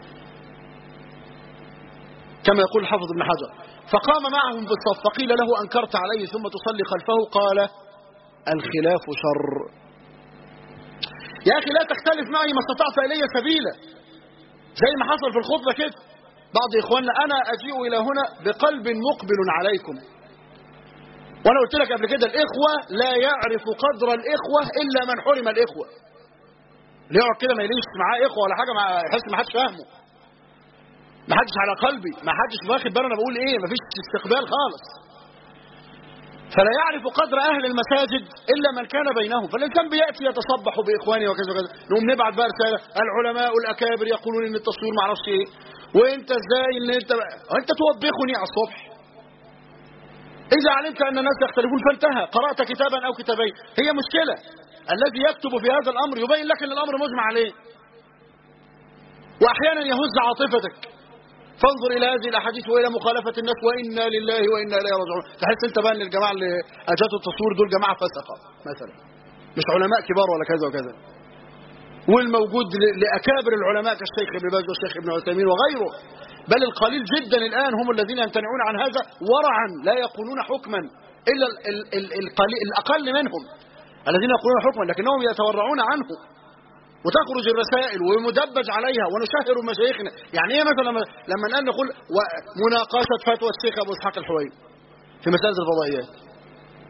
كما يقول حافظ ابن حجر فقام معهم في الصف فقيل له أنكرت عليه ثم تصلي خلفه قال الخلاف شر يا أخي لا تختلف معي ما استطعت إلي سبيلا زي ما حصل في الخطبة كده بعض إخواننا أنا أجيء إلى هنا بقلب مقبل عليكم وأنا قلت لك قبل كده الإخوة لا يعرف قدر الإخوة إلا من حرم الإخوة اللي يقعد كده ما يليش معاه إخوة ولا حاجة ما يحس ما حدش فاهمه ما حدش على قلبي ما حدش واخد باله انا بقول ايه ما فيش استقبال خالص فلا يعرف قدر اهل المساجد الا من كان بينهم فالانسان بياتي يتصبح باخوانه وكذا وكذا نقوم نبعت بقى رساله العلماء الاكابر يقولون ان التصوير ما اعرفش ايه وانت ازاي ان انت انت توبخني على الصبح اذا علمت ان الناس يختلفون فانتهى قرات كتابا او كتابين هي مشكله الذي يكتب في هذا الامر يبين لك ان الامر مجمع عليه واحيانا يهز عاطفتك فانظر الى هذه الاحاديث والى مخالفه الناس وانا لله وانا اليه راجعون تحس انت بقى ان الجماعه اللي اجازوا التصوير دول جماعه فسقه مثلا مش علماء كبار ولا كذا وكذا والموجود لاكابر العلماء كالشيخ ابن باز والشيخ ابن عثيمين وغيره بل القليل جدا الان هم الذين يمتنعون عن هذا ورعا لا يقولون حكما الا ال ال القليل الاقل منهم الذين يقولون حكما لكنهم يتورعون عنه وتخرج الرسائل ومدبج عليها ونشهر مشايخنا يعني ايه مثلا لما الان نقول مناقشه فتوى الشيخ ابو اسحاق الحويني في مساله الفضائيات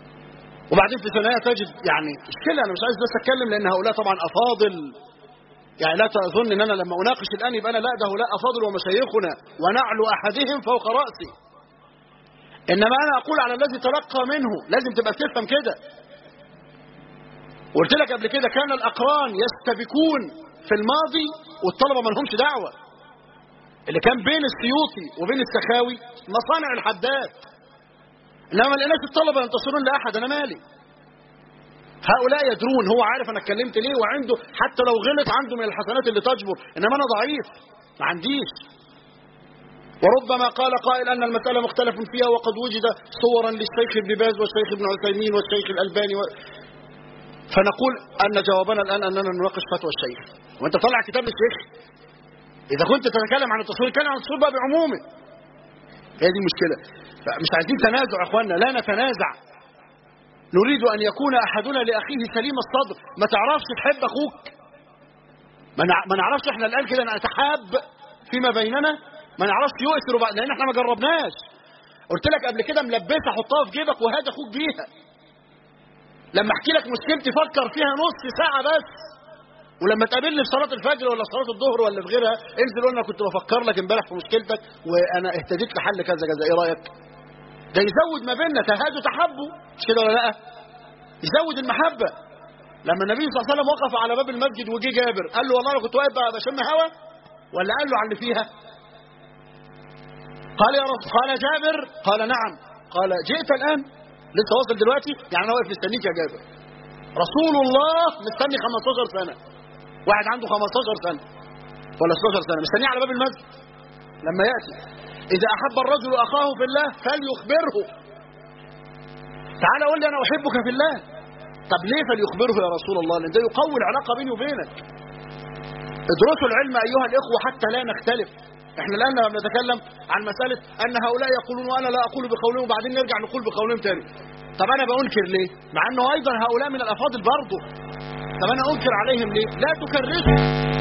وبعدين في ثنايا تجد يعني مشكله انا مش عايز بس اتكلم لان هؤلاء طبعا افاضل يعني لا تظن ان انا لما اناقش الان يبقى انا لا ده هؤلاء افاضل ومشايخنا ونعلو احدهم فوق راسي انما انا اقول على الذي تلقى منه لازم تبقى تفهم كده قلت لك قبل كده كان الاقران يستبكون في الماضي والطلبه ما لهمش دعوه اللي كان بين السيوطي وبين السخاوي مصانع الحداد انما ما لقيناش الطلبه ينتصرون لاحد انا مالي هؤلاء يدرون هو عارف انا اتكلمت ليه وعنده حتى لو غلط عنده من الحسنات اللي تجبر انما انا ضعيف ما عنديش وربما قال قائل ان المساله مختلف فيها وقد وجد صورا للشيخ ابن باز والشيخ ابن عثيمين والشيخ الالباني و... فنقول ان جوابنا الان اننا نناقش فتوى الشيخ وانت طلع كتاب للشيخ اذا كنت تتكلم عن التصوير اتكلم عن التصوير بقى بعمومه هي دي المشكله مش عايزين تنازع يا اخوانا لا نتنازع نريد أن يكون أحدنا لأخيه سليم الصدر ما تعرفش تحب أخوك ما نعرفش احنا الآن كده نتحاب فيما بيننا ما نعرفش يؤثر بعد لأن احنا ما جربناش قلت لك قبل كده ملبسة حطها في جيبك وهات أخوك بيها لما احكي لك مشكلتي فكر فيها نص ساعة بس ولما تقابلني في صلاة الفجر ولا صلاة الظهر ولا في غيرها انزل وانا كنت بفكر لك امبارح في مشكلتك وانا اهتديت لحل كذا كذا ايه رايك؟ ده يزود ما بيننا تهادوا تحبوا مش كده ولا لا يزود المحبة لما النبي صلى الله عليه وسلم وقف على باب المسجد وجي جابر قال له والله انا كنت واقف بشم هوا ولا قال له على اللي فيها قال يا رب قال جابر قال نعم قال جئت الآن لسه واصل دلوقتي يعني انا واقف مستنيك يا جابر رسول الله مستني 15 سنة واحد عنده 15 سنة ولا 16 سنة مستنيه على باب المسجد لما يأتي إذا أحب الرجل أخاه في الله فليخبره تعالى قول لي أنا أحبك في الله طب ليه فليخبره يا رسول الله لأن ده يقوي العلاقة بيني وبينك ادرسوا العلم أيها الإخوة حتى لا نختلف احنا الآن لما بنتكلم عن مسألة أن هؤلاء يقولون وأنا لا أقول بقولهم وبعدين نرجع نقول بقولهم تاني طب أنا بأنكر ليه مع أنه أيضا هؤلاء من الأفاضل برضه طب أنا أنكر عليهم ليه لا تكرسوا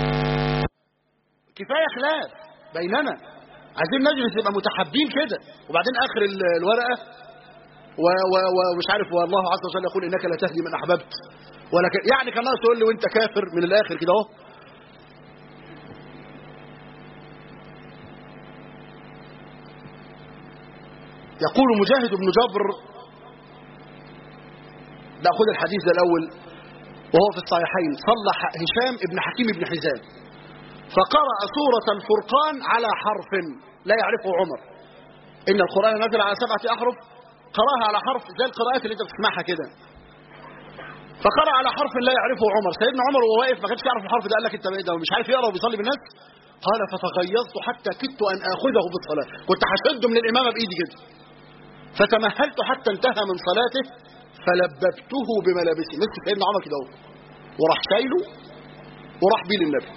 كفاية خلاف بيننا عايزين نجلس نبقى متحابين كده وبعدين اخر الورقه ومش عارف والله عز وجل يقول انك لا تهدي من احببت ولا ك... يعني كان ناقص تقول لي وانت كافر من الاخر كده اهو يقول مجاهد بن جبر ناخذ الحديث ده الاول وهو في الصحيحين صلح هشام ابن حكيم بن حزام فقرأ سورة الفرقان على حرف لا يعرفه عمر إن القرآن نزل على سبعة أحرف قرأها على حرف زي القراءات اللي أنت بتسمعها كده فقرأ على حرف لا يعرفه عمر سيدنا عمر وهو واقف ما كانش يعرف الحرف ده قال لك أنت ده مش عارف يقرأ وبيصلي بالناس قال فتغيظت حتى كدت أن آخذه بالصلاة كنت هشده من الإمامة بإيدي كده فتمهلت حتى انتهى من صلاته فلببته بملابسي مثل سيدنا عمر كده وراح شايله وراح بيه للنبي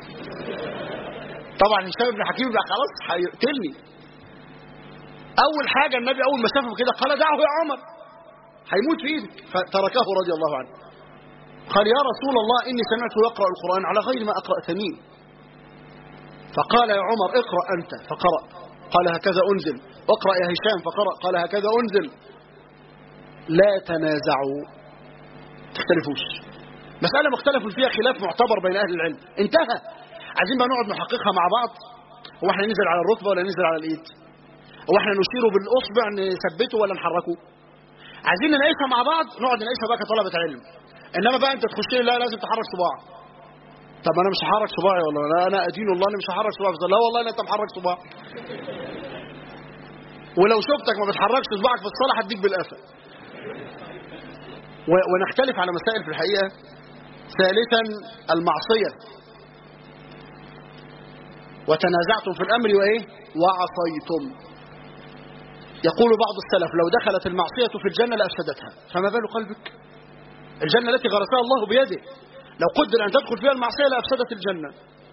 طبعا هشام بن حكيم بقى خلاص هيقتلني اول حاجه النبي اول ما شافه كده قال دعه يا عمر هيموت في ايدك فتركه رضي الله عنه قال يا رسول الله اني سمعته يقرا القران على غير ما اقراتني فقال يا عمر اقرا انت فقرا قال هكذا انزل اقرا يا هشام فقرا قال هكذا انزل لا تنازعوا تختلفوش مسألة مختلف فيها خلاف معتبر بين أهل العلم انتهى عايزين بقى نقعد نحققها مع بعض هو احنا ننزل على الركبة ولا ننزل على الإيد هو احنا نشيره بالأصبع نثبته ولا نحركه عايزين نناقشها مع بعض نقعد نناقشها بقى كطلبة علم إنما بقى أنت تخش لي لا لازم تحرك صباعك طب أنا مش هحرك صباعي والله لا أنا أدين الله أنا مش هحرك صباعي لا والله لا أنت محرك صباعك ولو شفتك ما بتحركش صباعك في الصلاة هديك بالقفا ونختلف على مسائل في الحقيقة ثالثا المعصية وتنازعتم في الأمر وإيه وعصيتم يقول بعض السلف لو دخلت المعصية في الجنة لأفسدتها فما بال قلبك الجنة التي غرسها الله بيده لو قدر أن تدخل فيها المعصية لأفسدت الجنة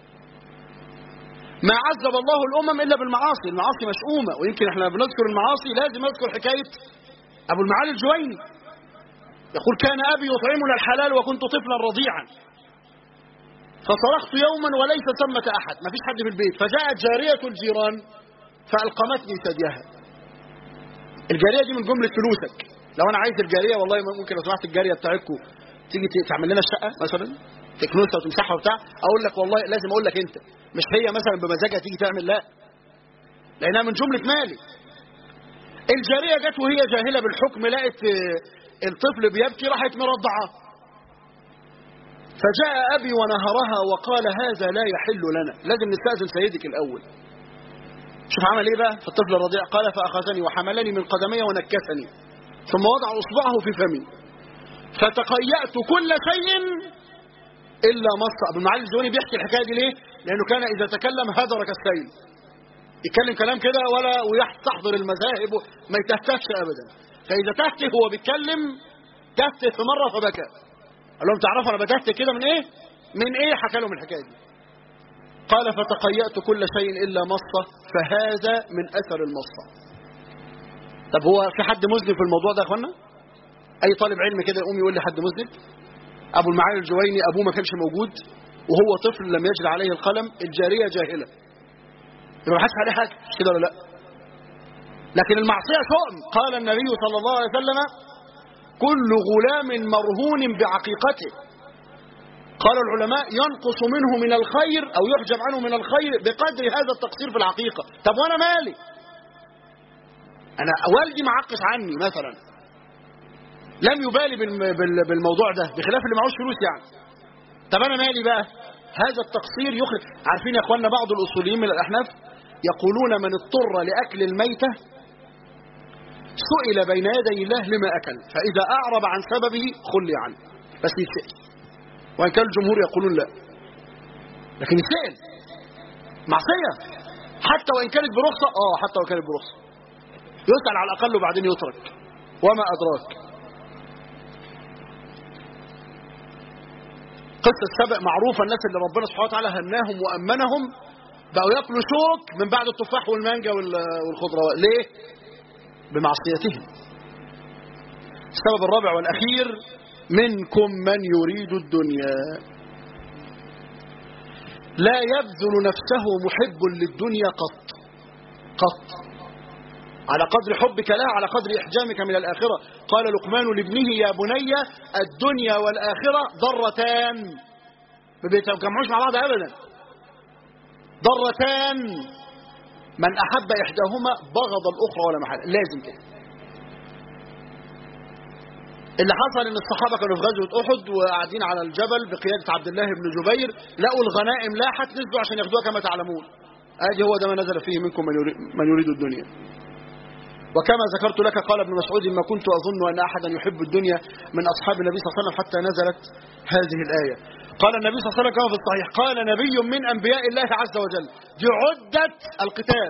ما عذب الله الأمم إلا بالمعاصي المعاصي مشؤومة ويمكن احنا بنذكر المعاصي لازم نذكر حكاية أبو المعالي الجويني يقول كان أبي يطعمنا الحلال وكنت طفلا رضيعا فصرخت يوما وليس ثمة أحد ما فيش حد في البيت فجاءت جارية الجيران فألقمتني ثديها الجارية دي من جملة فلوسك لو أنا عايز الجارية والله ممكن لو سمحت الجارية بتاعتكم تيجي تعمل لنا الشقة مثلا تكنسها وتمسحها وبتاع اقول لك والله لازم اقول لك انت مش هي مثلا بمزاجها تيجي تعمل لا لانها من جمله مالي الجاريه جت وهي جاهله بالحكم لقت آه، الطفل بيبكي راحت مرضعه فجاء ابي ونهرها وقال هذا لا يحل لنا لازم نستاذن سيدك الاول شوف عمل ايه بقى في الطفل الرضيع قال فاخذني وحملني من قدمي ونكسني ثم وضع اصبعه في فمي فتقيأت كل شيء الا مص ابو المعالي الزواني بيحكي الحكايه دي ليه لانه كان اذا تكلم هدر كالسيل يتكلم كلام كده ولا ويستحضر المذاهب ما يتهتفش ابدا فاذا تهته هو بيتكلم تهته في مره فبكى قال لهم تعرفوا انا بتهته كده من ايه من ايه حكى لهم الحكايه دي قال فتقيأت كل شيء الا مصه فهذا من اثر المصه طب هو في حد مذنب في الموضوع ده يا اخوانا اي طالب علم كده يقوم يقول لي حد مذنب ابو المعالي الجويني ابوه ما كانش موجود وهو طفل لم يجري عليه القلم الجاريه جاهله يبقى ما حدش عليه حاجه مش كده ولا لا لكن المعصيه شؤم قال النبي صلى الله عليه وسلم كل غلام مرهون بعقيقته قال العلماء ينقص منه من الخير او يحجب عنه من الخير بقدر هذا التقصير في العقيقه طب وانا مالي انا والدي معقص عني مثلا لم يبالي بالم- بال- بالموضوع ده بخلاف اللي معهوش فلوس يعني طب انا مالي بقى هذا التقصير يخرج عارفين يا اخواننا بعض الاصوليين من الاحناف يقولون من اضطر لاكل الميته سئل بين يدي الله لما اكل فاذا اعرب عن سببه خلي عنه بس يسال وان كان الجمهور يقولون لا لكن يسال معصيه حتى وان كانت برخصه اه حتى وان كانت برخصه يسال على الاقل وبعدين يترك وما ادراك قصة سبق معروفة الناس اللي ربنا سبحانه وتعالى هناهم وأمنهم بقوا ياكلوا شوك من بعد التفاح والمانجا وال- والخضروات ليه؟ بمعصيتهم السبب الرابع والأخير منكم من يريد الدنيا لا يبذل نفسه محب للدنيا قط قط على قدر حبك لها على قدر إحجامك من الآخرة قال لقمان لابنه يا بني الدنيا والآخرة ضرتان ما بيتجمعوش مع بعض أبدا ضرتان من أحب إحداهما بغض الأخرى ولا محل لازم كده اللي حصل ان الصحابه كانوا في غزوه احد وقاعدين على الجبل بقياده عبد الله بن جبير لقوا الغنائم لاحت نزلوا عشان ياخدوها كما تعلمون ادي هو ده ما نزل فيه منكم من يريد, من يريد الدنيا وكما ذكرت لك قال ابن مسعود ما كنت أظن أن أحدا يحب الدنيا من أصحاب النبي صلى الله عليه وسلم حتى نزلت هذه الآية قال النبي صلى الله عليه وسلم كما في الصحيح قال نبي من أنبياء الله عز وجل دي عدة القتال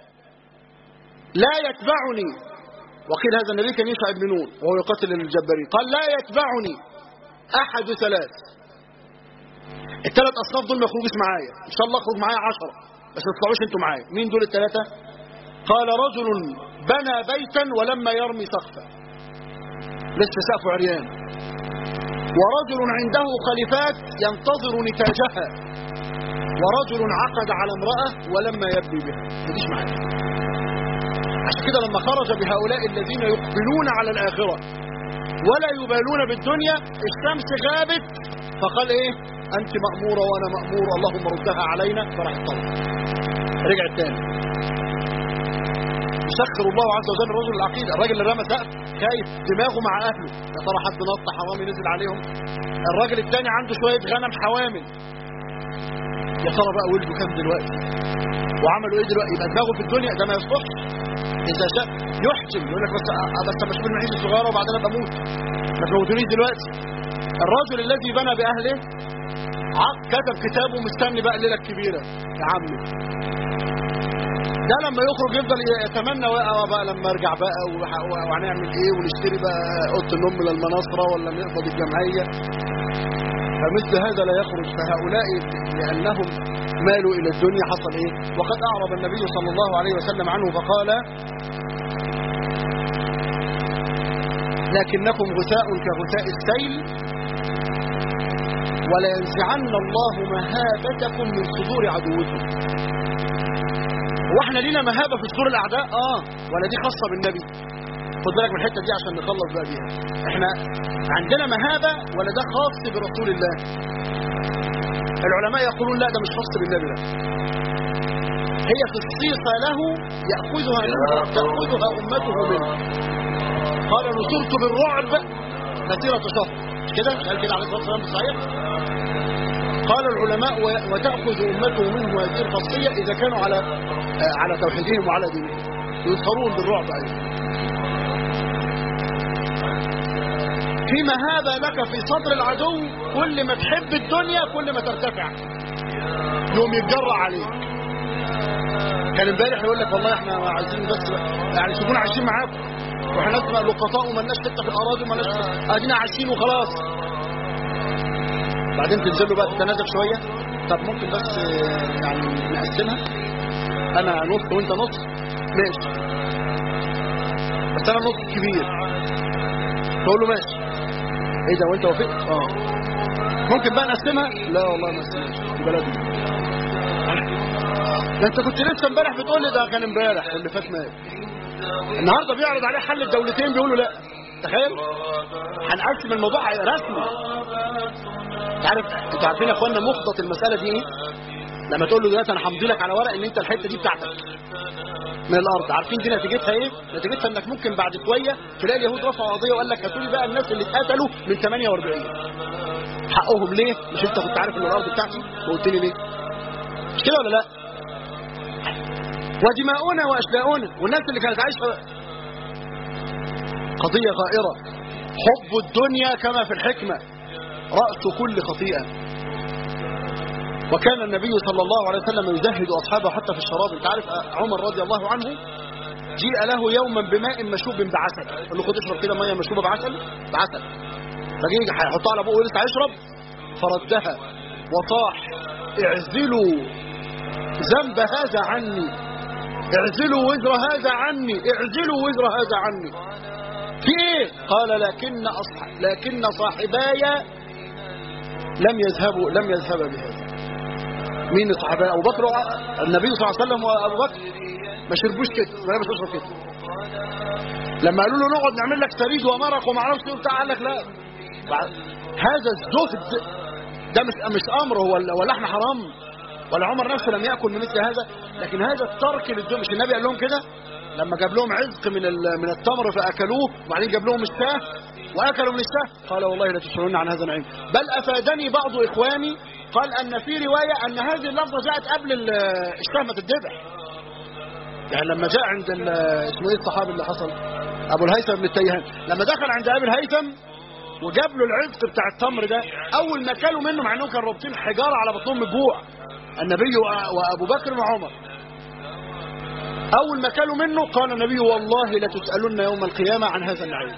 لا يتبعني وقيل هذا النبي كان يسعى بن نون وهو يقتل الجبارين قال لا يتبعني أحد ثلاث الثلاث أصناف دول ما يخرجوش معايا إن شاء الله اخرج معايا عشرة بس ما تطلعوش انتوا معايا مين دول الثلاثة قال رجل بنى بيتا ولما يرمي سقفا لسه سقفه عريان ورجل عنده خليفات ينتظر نتاجها ورجل عقد على امرأة ولما يبني بها مديش معاك عشان كده لما خرج بهؤلاء الذين يقبلون على الآخرة ولا يبالون بالدنيا الشمس غابت فقال ايه انت مأمورة وانا مأمور اللهم ردها علينا فراح الطلب رجع الثاني يسخر الله عز وجل الرجل العقيد الراجل اللي رمى سقف خايف دماغه مع اهله يا ترى حد نط حرامي نزل عليهم الراجل الثاني عنده شويه غنم حوامل يا ترى بقى ولده كام دلوقتي وعملوا ايه دلوقتي يبقى دماغه في الدنيا ده ما يصلحش اذا شاء يحجم يقول لك بس بس اما اشوف المعيشه الصغيره وبعدين ابقى اموت ما تموتونيش دلوقتي الرجل الذي بنى باهله عق كتب كتابه مستني بقى الليله الكبيره يا عمي ده لما يخرج يفضل يتمنى بقى, بقى لما ارجع بقى وح- وهنعمل ايه ونشتري بقى اوضه النوم للمناصره ولا نقبض الجمعيه فمثل هذا لا يخرج فهؤلاء لانهم مالوا الى الدنيا حصل ايه وقد اعرض النبي صلى الله عليه وسلم عنه فقال لكنكم غثاء كغثاء السيل ولينزعن الله مهابتكم من صدور عدوكم هو احنا لينا مهابة في صدور الأعداء اه ولا دي خاصة بالنبي خد بالك من الحته دي عشان نخلص بقى بيها احنا عندنا مهابه ولا ده خاص برسول الله العلماء يقولون لا ده مش خاص بالنبي ده هي خصيصة له يأخذها منه تأخذها أمته منه قال نصرت بالرعب مسيرة شهر مش كده قال كده عليه الصلاة والسلام صحيح قال العلماء و- وتأخذ أمته منه هذه الخاصية إذا كانوا على آه، على توحيدهم وعلى دينهم يظهرون بالرعب أيضا في مهابة لك في صدر العدو كل ما تحب الدنيا كل ما ترتفع يوم يتجرأ عليك كان امبارح يقول لك والله احنا عايزين بس يعني سيبونا عايشين معاكم واحنا ناس لقطاء ومالناش حته في الاراضي ومالناش ادينا عايشين وخلاص بعدين تنزلوا بقى تتنازل شويه طب ممكن بس آه، يعني نقسمها انا نص وانت نص ماشي بس انا نص كبير تقول له ماشي ايه ده وانت وافقت اه ممكن بقى نقسمها لا والله ما نقسمهاش بلدنا ده انت كنت لسه امبارح بتقول لي ده كان امبارح واللي فات مات النهارده بيعرض عليه حل الدولتين بيقولوا لا تخيل هنقسم الموضوع رسمي انت عارف انتوا عارفين يا اخوانا مخطط المساله دي ايه لما تقول له دلوقتي انا همضي لك على ورق ان انت الحته دي بتاعتك من الارض عارفين دي نتيجتها ايه نتيجتها انك ممكن بعد شويه تلاقي اليهود رفعوا قضيه وقال لك هاتوا لي بقى الناس اللي اتقتلوا من 48 حقهم ليه مش انت كنت عارف ان الارض بتاعتي وقلت لي ليه مش كده ولا لا ودماؤنا واشلاؤنا والناس اللي كانت عايشه قضيه غائره حب الدنيا كما في الحكمه راس كل خطيئه وكان النبي صلى الله عليه وسلم يزهد اصحابه حتى في الشراب انت عارف عمر رضي الله عنه جيء له يوما بماء مشوب بعسل قال له خد اشرب كده ميه مشوبه بعسل بعسل فجي هيحطها على بقه لسه هيشرب فردها وصاح اعزلوا ذنب هذا عني اعزلوا وزر هذا عني اعزلوا وزر هذا عني في ايه قال لكن أصح... لكن صاحباي لم يذهبوا لم يذهبا بهذا مين الصحابه ابو بكر وع- النبي صلى الله عليه وسلم وابو بكر ما شربوش كده ولا مش بيشرب كده لما قالوا له نقعد نعمل لك سريد ومرق وما اعرفش ايه وبتاع قال لك لا بعد- هذا الزهد ده مش مش امر هو ولا ولا احنا حرام ولا عمر نفسه لم ياكل من مثل هذا لكن هذا الترك للدنيا مش النبي قال لهم كده لما جاب لهم عزق من ال- من التمر فاكلوه وبعدين جاب لهم الشاه واكلوا من الشاه قال والله لا تسالون عن هذا النعيم بل افادني بعض اخواني قال ان في روايه ان هذه اللفظه جاءت قبل ال- الشاه ما تتذبح يعني لما جاء عند ال- اسمه ايه الصحابي اللي حصل ابو الهيثم بن التيهان لما دخل عند ابي الهيثم وجاب له العزق بتاع التمر ده اول ما كلوا منه مع انهم كانوا رابطين حجاره على بطنهم من الجوع النبي وأ- وابو بكر وعمر اول ما كلوا منه قال النبي والله لتسالن يوم القيامه عن هذا النعيم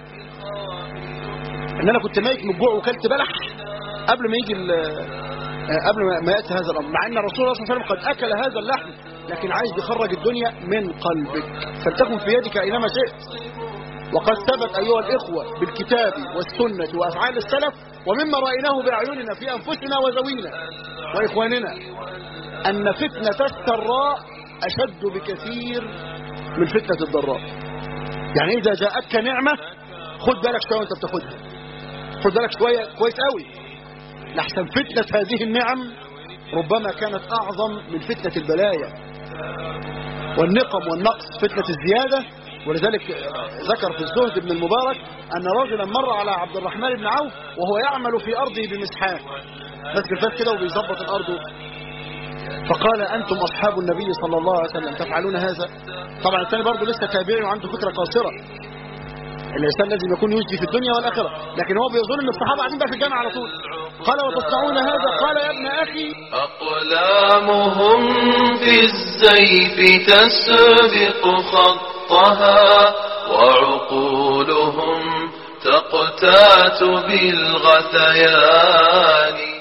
ان انا كنت ميت من الجوع وكلت بلح قبل ما يجي ال- آه، قبل ما- ما ياتي هذا الامر مع ان الرسول صلى الله عليه وسلم قد اكل هذا اللحم لكن عايز يخرج الدنيا من قلبك فلتكن في يدك اينما شئت وقد ثبت أيها الإخوة بالكتاب والسنة وأفعال السلف ومما رأيناه بأعيننا في أنفسنا وذوينا وإخواننا أن فتنة السراء أشد بكثير من فتنة الضراء يعني إذا جاءتك نعمة خد بالك شوية وأنت بتاخدها خد بالك شوية كويس قوي لحسن فتنة هذه النعم ربما كانت أعظم من فتنة البلايا والنقم والنقص فتنة الزيادة ولذلك ذكر في الزهد ابن المبارك أن رجلا مر على عبد الرحمن بن عوف وهو يعمل في أرضه بمسحاق ماسك الفاس كده وبيظبط الأرض فقال أنتم أصحاب النبي صلى الله عليه وسلم تفعلون هذا طبعا الثاني برضه لسه تابعي وعنده فكرة قاصرة الإنسان لازم يكون يجدي في الدنيا والآخرة لكن هو بيظن أن الصحابة قاعدين بقى في الجامعة على طول قال وتصنعون هذا قال يا ابن أخي أقلامهم بالزيف تسبق خطها وعقولهم تقتات بالغثيان